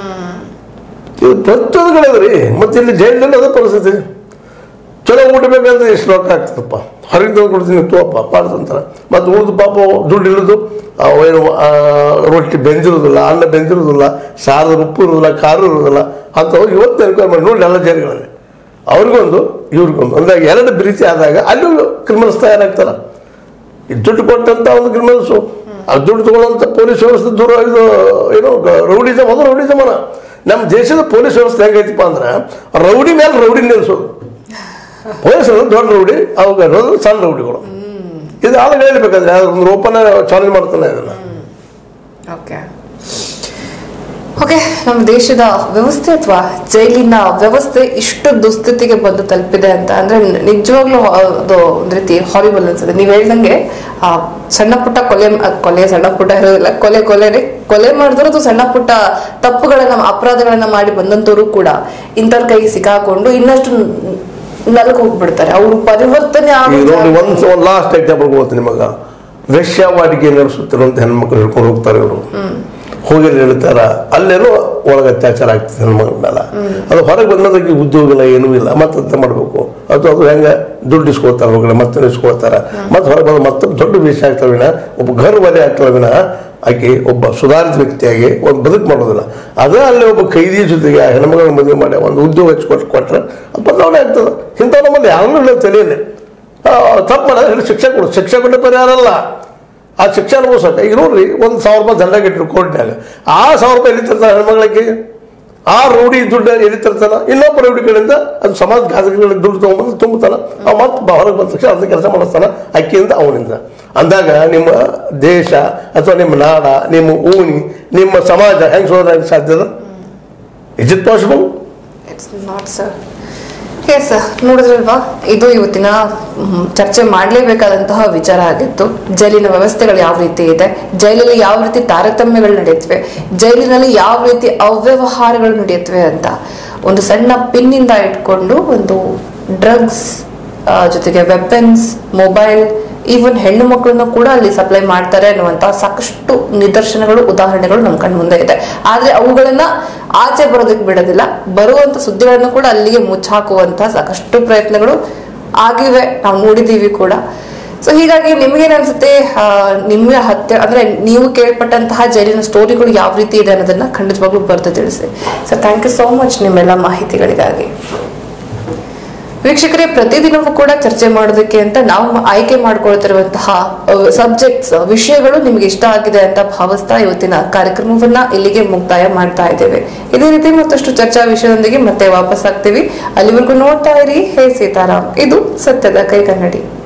ಇದು ಪ್ರತಿಯೊಂದು ಕಡೆ ಅದ ರೀ ಮತ್ತೆ ಇಲ್ಲಿ ಜೈಲಿನಲ್ಲಿ ಅದೇ ಪರಿಸ್ಥಿತಿ ಚಲೋ ಊಟ ಬೇಕಂದ್ರೆ ಎಷ್ಟು ರೊಕ್ಕ ಆಗ್ತದಪ್ಪ ಹೊರಗಿಂದ ತಂದು ಕೊಡ್ತೀನಿ ತೋಪ ಮಾಡ್ತಂತಾರೆ ಮತ್ತು ಉಳಿದು ಪಾಪ ದುಡ್ಡು ಇಳಿದು ಏನು ಆ, ರೊಟ್ಟಿ ಬೆಂದಿರೋದಿಲ್ಲ ಅನ್ನ ಬೆಂದಿರೋದಿಲ್ಲ ಸಾರದ ಉಪ್ಪು ಇರೋದಿಲ್ಲ ಖಾರ ಇರೋದಿಲ್ಲ ಅಂಥವು ಇವತ್ತು ಎನ್ಕ್ವೈರಿ ಮಾಡಿ ನೋಡಿ ಎಲ್ಲ ಜೈಲುಗಳಲ್ಲಿ ಅವ್ರಿಗೊಂದು ಇವ್ರಿಗೊಂದು ಅಂದಾಗ ಎರಡು ಪ್ರೀತಿ ಆದಾಗ ಅಲ್ಲೂ ಕ್ರಿಮಿನಲ್ಸ್ ತಯಾರಾಗ್ತಾರ ಈ ದುಡ್ಡು ಕೊಟ್ಟಂತ ಒಂದು ಕ್ರಿಮಿನಲ್ಸು ಆ ದುಡ್ಡು ತಗೊಳ್ಳೋಂಥ ಪೊಲೀಸ್ ವ್ಯವಸ್ಥೆ ದೂರ ಇದು ಏನು ರೌಡಿಸಮ್ ಅದು ರೌಡಿಸಮನ ನಮ್ಮ ದೇಶದ ಪೊಲೀಸ್ ವ್ಯವಸ್ಥೆ ಹೆಂಗೈತಿಪ್ಪ ಅಂದ್ರೆ ರೌಡಿ ಮೇಲೆ ರೌಡಿ ನಿಲ್ಲಿಸೋದು ಪೊಲೀಸರು ದೊಡ್ಡ ರೌಡಿ ಅವಾಗ ಇರೋದು ಸಣ್ಣ ರೌಡಿಗಳು ಇದು ಆಗ ಹೇಳ್ಬೇಕಾದ್ರೆ ಯಾವ್ದು ಒಂದು ಓಪನ್ ಚಾಲೆಂಜ್ ಮಾಡ್ತಾನೆ ಇದನ್ನ ಓಕೆ ಓಕೆ ನಮ್ಮ ದೇಶದ ವ್ಯವಸ್ಥೆ ಅಥವಾ ಜೈಲಿನ ವ್ಯವಸ್ಥೆ ಇಷ್ಟು ದುಸ್ಥಿತಿಗೆ ಬಂದು ತಲುಪಿದೆ ಅಂತ ಅಂದ್ರೆ ನಿಜವಾಗ್ಲೂ ಅದು ಒಂದ್ ರೀತಿ ಹಾರಿಬಲ್ ಅನ್ಸುತ್ತೆ ನೀವ್ ಹೇಳ್ದಂಗೆ ಆ ಸಣ್ಣ ಪುಟ್ಟ ಕೊಲೆ ಆ, ಕೊಲೆ ಸಣ್ಣ ಪುಟ್ಟ ಇರೋದಿಲ್ಲ ಕೊಲೆ ಕೊಲೆನೆ ಕೊಲೆ ಮಾಡಿದ್ರು ಸಣ್ಣ ಪುಟ್ಟ ತಪ್ಪುಗಳನ್ನ ಅಪರಾಧಗಳನ್ನ ಮಾಡಿ ಬಂದಂತವರು ಕೂಡ ಇಂಥವ್ರ ಕೈಗೆ ಸಿಕ್ಕಾಕೊಂಡು ಇನ್ನಷ್ಟು ನಲ್ಕ್ ಹೋಗ್ಬಿಡ್ತಾರೆ ಅವರು ಪರಿವರ್ತನೆ ಈಗ ನೋಡಿ ಆಗೋದು ಒಂದು ಒಂದು ಲಾಸ್ಟ್ ಎಕ್ಸಾಂಪಲ್ ಕೊಡ್ತೀನಿ ನಿಮಗ ವೇಶ್ಯಾವಾಟಿಕೆ ನಡೆಸುತ್ತಿರುವಂತ ಹೆಣ್ಮಕ್ಳು ಹಿಡ್ಕೊಂಡು ಹೋಗ್ತಾರೆ ಇವರು ಹೋಗಿ ಅಲ್ಲಿ ಹೇಳ್ತಾರ ಅಲ್ಲೇನೋ ಒಳಗೆ ಅತ್ಯಾಚಾರ ಆಗ್ತದೆ ಹೆಣ್ಮಗಳ ಮೇಲೆ ಅದು ಹೊರಗೆ ಬಂದದಕ್ಕೆ ಉದ್ಯೋಗ ಇಲ್ಲ ಏನೂ ಇಲ್ಲ ಮತ್ತೆ ಅಂತ ಮಾಡಬೇಕು ಅದು ಅದು ಹೆಂಗೆ ದುಡ್ಡು ಇಸ್ಕೊಳ್ತಾರೆ ಹೊರಗಡೆ ಮತ್ತೆ ಇಸ್ಕೊಳ್ತಾರ ಮತ್ತೆ ಹೊರಗೆ ಬಂದು ಮತ್ತೆ ದೊಡ್ಡ ವಿಷಯ ಆಗ್ತವೆ ವಿನ ಒಬ್ಬ ಘರ್ ವರೆ ಆಗ್ತವೆ ವಿನ ಆಕೆ ಒಬ್ಬ ಸುಧಾರಿತ ವ್ಯಕ್ತಿಯಾಗಿ ಒಂದು ಬದುಕು ಮಾಡೋದಿಲ್ಲ ಅದೇ ಅಲ್ಲಿ ಒಬ್ಬ ಖೈದಿ ಜೊತೆಗೆ ಆ ಹೆಣ್ಮಗಳ ಮದುವೆ ಮಾಡಿ ಒಂದು ಉದ್ಯೋಗ ಹಚ್ಕೊಟ್ಟು ಕೊಟ್ರೆ ಅದು ಬದಲಾವಣೆ ಆಗ್ತದೆ ಇಂಥ ನಮ್ಮಲ್ಲಿ ಯಾರನ್ನೂ ಇಲ್ಲ ತಲೆಯಲ್ಲಿ ತಪ್ಪು ಮಾಡಿದ್ರೆ ಹೇಳಿ ಶಿಕ್ಷೆ ಕೊಡು ಶಿಕ್ಷೆ ಕೊಟ್ಟ ಪರಿಹಾರ ಅಲ್ಲ ಆ ಶಿಕ್ಷೆ ಅನುಭವಿಸಕ್ಕೆ ಈಗ ನೋಡ್ರಿ ಒಂದು ಸಾವಿರ ರೂಪಾಯಿ ದಂಡ ಇಟ್ಟರು ಕೋರ್ಟ್ನಾಗ ಆ ಸಾವಿರ ರೂಪಾಯಿ ಎಲ್ಲಿ ತರ್ತಾನೆ ಹೆಣ್ಮಗಳಿಗೆ ಆ ರೂಢಿ ದುಡ್ಡು ಎಲ್ಲಿ ತರ್ತಾನ ಇನ್ನೊಬ್ಬ ರೂಢಿ ಕಡೆಯಿಂದ ಅದು ಸಮಾಜ ಘಾತಕಗಳಿಗೆ ದುಡ್ಡು ತೊಗೊಂಬಂದು ತುಂಬುತ್ತಾನ ಅವ ಮತ್ತೆ ಹೊರಗೆ ಬಂದ ತಕ್ಷಣ ಅದನ್ನ ಕೆಲಸ ಮಾಡಿಸ್ತಾನ ಅಕ್ಕಿಯಿಂದ ಅವನಿಂದ ಅಂದಾಗ ನಿಮ್ಮ ದೇಶ ಅಥವಾ ನಿಮ್ಮ ನಾಡ ನಿಮ್ಮ ಊನಿ ನಿಮ್ಮ ಸಮಾಜ ಹೆಂಗೆ ಸೋದಕ್ಕೆ ಸಾಧ್ಯದ is it possible it's not sir yes ನೋಡಿದ್ರಲ್ವಾ ಇದು ಇವತ್ತಿನ ಮ್, ಚರ್ಚೆ ಮಾಡಲೇಬೇಕಾದಂತಹ ವಿಚಾರ ಆಗಿತ್ತು ಜೈಲಿನ ವ್ಯವಸ್ಥೆಗಳು ಯಾವ ರೀತಿ ಇದೆ ಜೈಲಲ್ಲಿ ಯಾವ ರೀತಿ ತಾರತಮ್ಯಗಳು ನಡೆಯುತ್ತವೆ ಜೈಲಿನಲ್ಲಿ ಯಾವ ರೀತಿ ಅವ್ಯವಹಾರಗಳು ನಡೆಯುತ್ತವೆ ಅಂತ ಒಂದು ಸಣ್ಣ ಪಿನ್ನಿಂದ ಇಟ್ಕೊಂಡು ಒಂದು ಡ್ರಗ್ಸ್ ಜೊತೆಗೆ ವೆಪನ್ಸ್ ಮೊಬೈಲ್ ಈವನ್ ಹೆಣ್ಣು ಮಕ್ಕಳನ್ನು ಕೂಡ ಅಲ್ಲಿ ಸಪ್ಲೈ ಮಾಡ್ತಾರೆ ಅನ್ನುವಂತಹ ಸಾಕಷ್ಟು ನಿದರ್ಶನಗಳು ಉದಾಹರಣೆಗಳು ನಮ್ಮ ಕಣ್ಣು ಮುಂದೆ ಇದೆ ಆದ್ರೆ ಅವುಗಳನ್ನ ಆಚೆ ಬರೋದಕ್ಕೆ ಬಿಡೋದಿಲ್ಲ ಬರುವಂತ ಸುದ್ದಿಗಳನ್ನು ಕೂಡ ಅಲ್ಲಿಗೆ ಮುಚ್ಚಾಕುವಂತ ಸಾಕಷ್ಟು ಪ್ರಯತ್ನಗಳು ಆಗಿವೆ ನಾವು ನೋಡಿದೀವಿ ಕೂಡ ಸೊ ಹೀಗಾಗಿ ನಿಮ್ಗೇನ್ ಅನ್ಸುತ್ತೆ ಆ, ನಿಮ್ಮ ಹತ್ತಿರ ಅಂದ್ರೆ ನೀವು ಕೇಳ್ಪಟ್ಟಂತಹ ಜೈಲಿನ ಸ್ಟೋರಿಗಳು ಯಾವ ರೀತಿ ಇದೆ ಅನ್ನೋದನ್ನ ಖಂಡಿತವಾಗ್ಲೂ ಬರೆದು ತಿಳಿಸಿ so thank you so much ನಿಮ್ಮೆಲ್ಲ ಮಾಹಿತಿಗಳಿಗಾಗಿ ವೀಕ್ಷಕರೇ ಪ್ರತಿದಿನವೂ ಕೂಡ ಚರ್ಚೆ ಮಾಡೋದಕ್ಕೆ ಅಂತ ನಾವು ಆಯ್ಕೆ ಮಾಡ್ಕೊಳ್ತಿರುವಂತಹ ಸಬ್ಜೆಕ್ಟ್ಸ್ ವಿಷಯಗಳು ನಿಮ್ಗೆ ಇಷ್ಟ ಆಗಿದೆ ಅಂತ ಭಾವಿಸ್ತಾ ಇವತ್ತಿನ ಕಾರ್ಯಕ್ರಮವನ್ನ ಇಲ್ಲಿಗೆ ಮುಕ್ತಾಯ ಮಾಡ್ತಾ ಇದ್ದೇವೆ ಇದೇ ರೀತಿ ಮತ್ತಷ್ಟು ಚರ್ಚಾ ವಿಷಯದೊಂದಿಗೆ ಮತ್ತೆ ವಾಪಸ್ ಆಗ್ತೀವಿ ಅಲ್ಲಿವರೆಗೂ ನೋಡ್ತಾ ಇರಿ ಹೇ ಸೀತಾರಾಮ್ ಇದು ಸತ್ಯದ ಕೈ ಕನ್ನಡಿ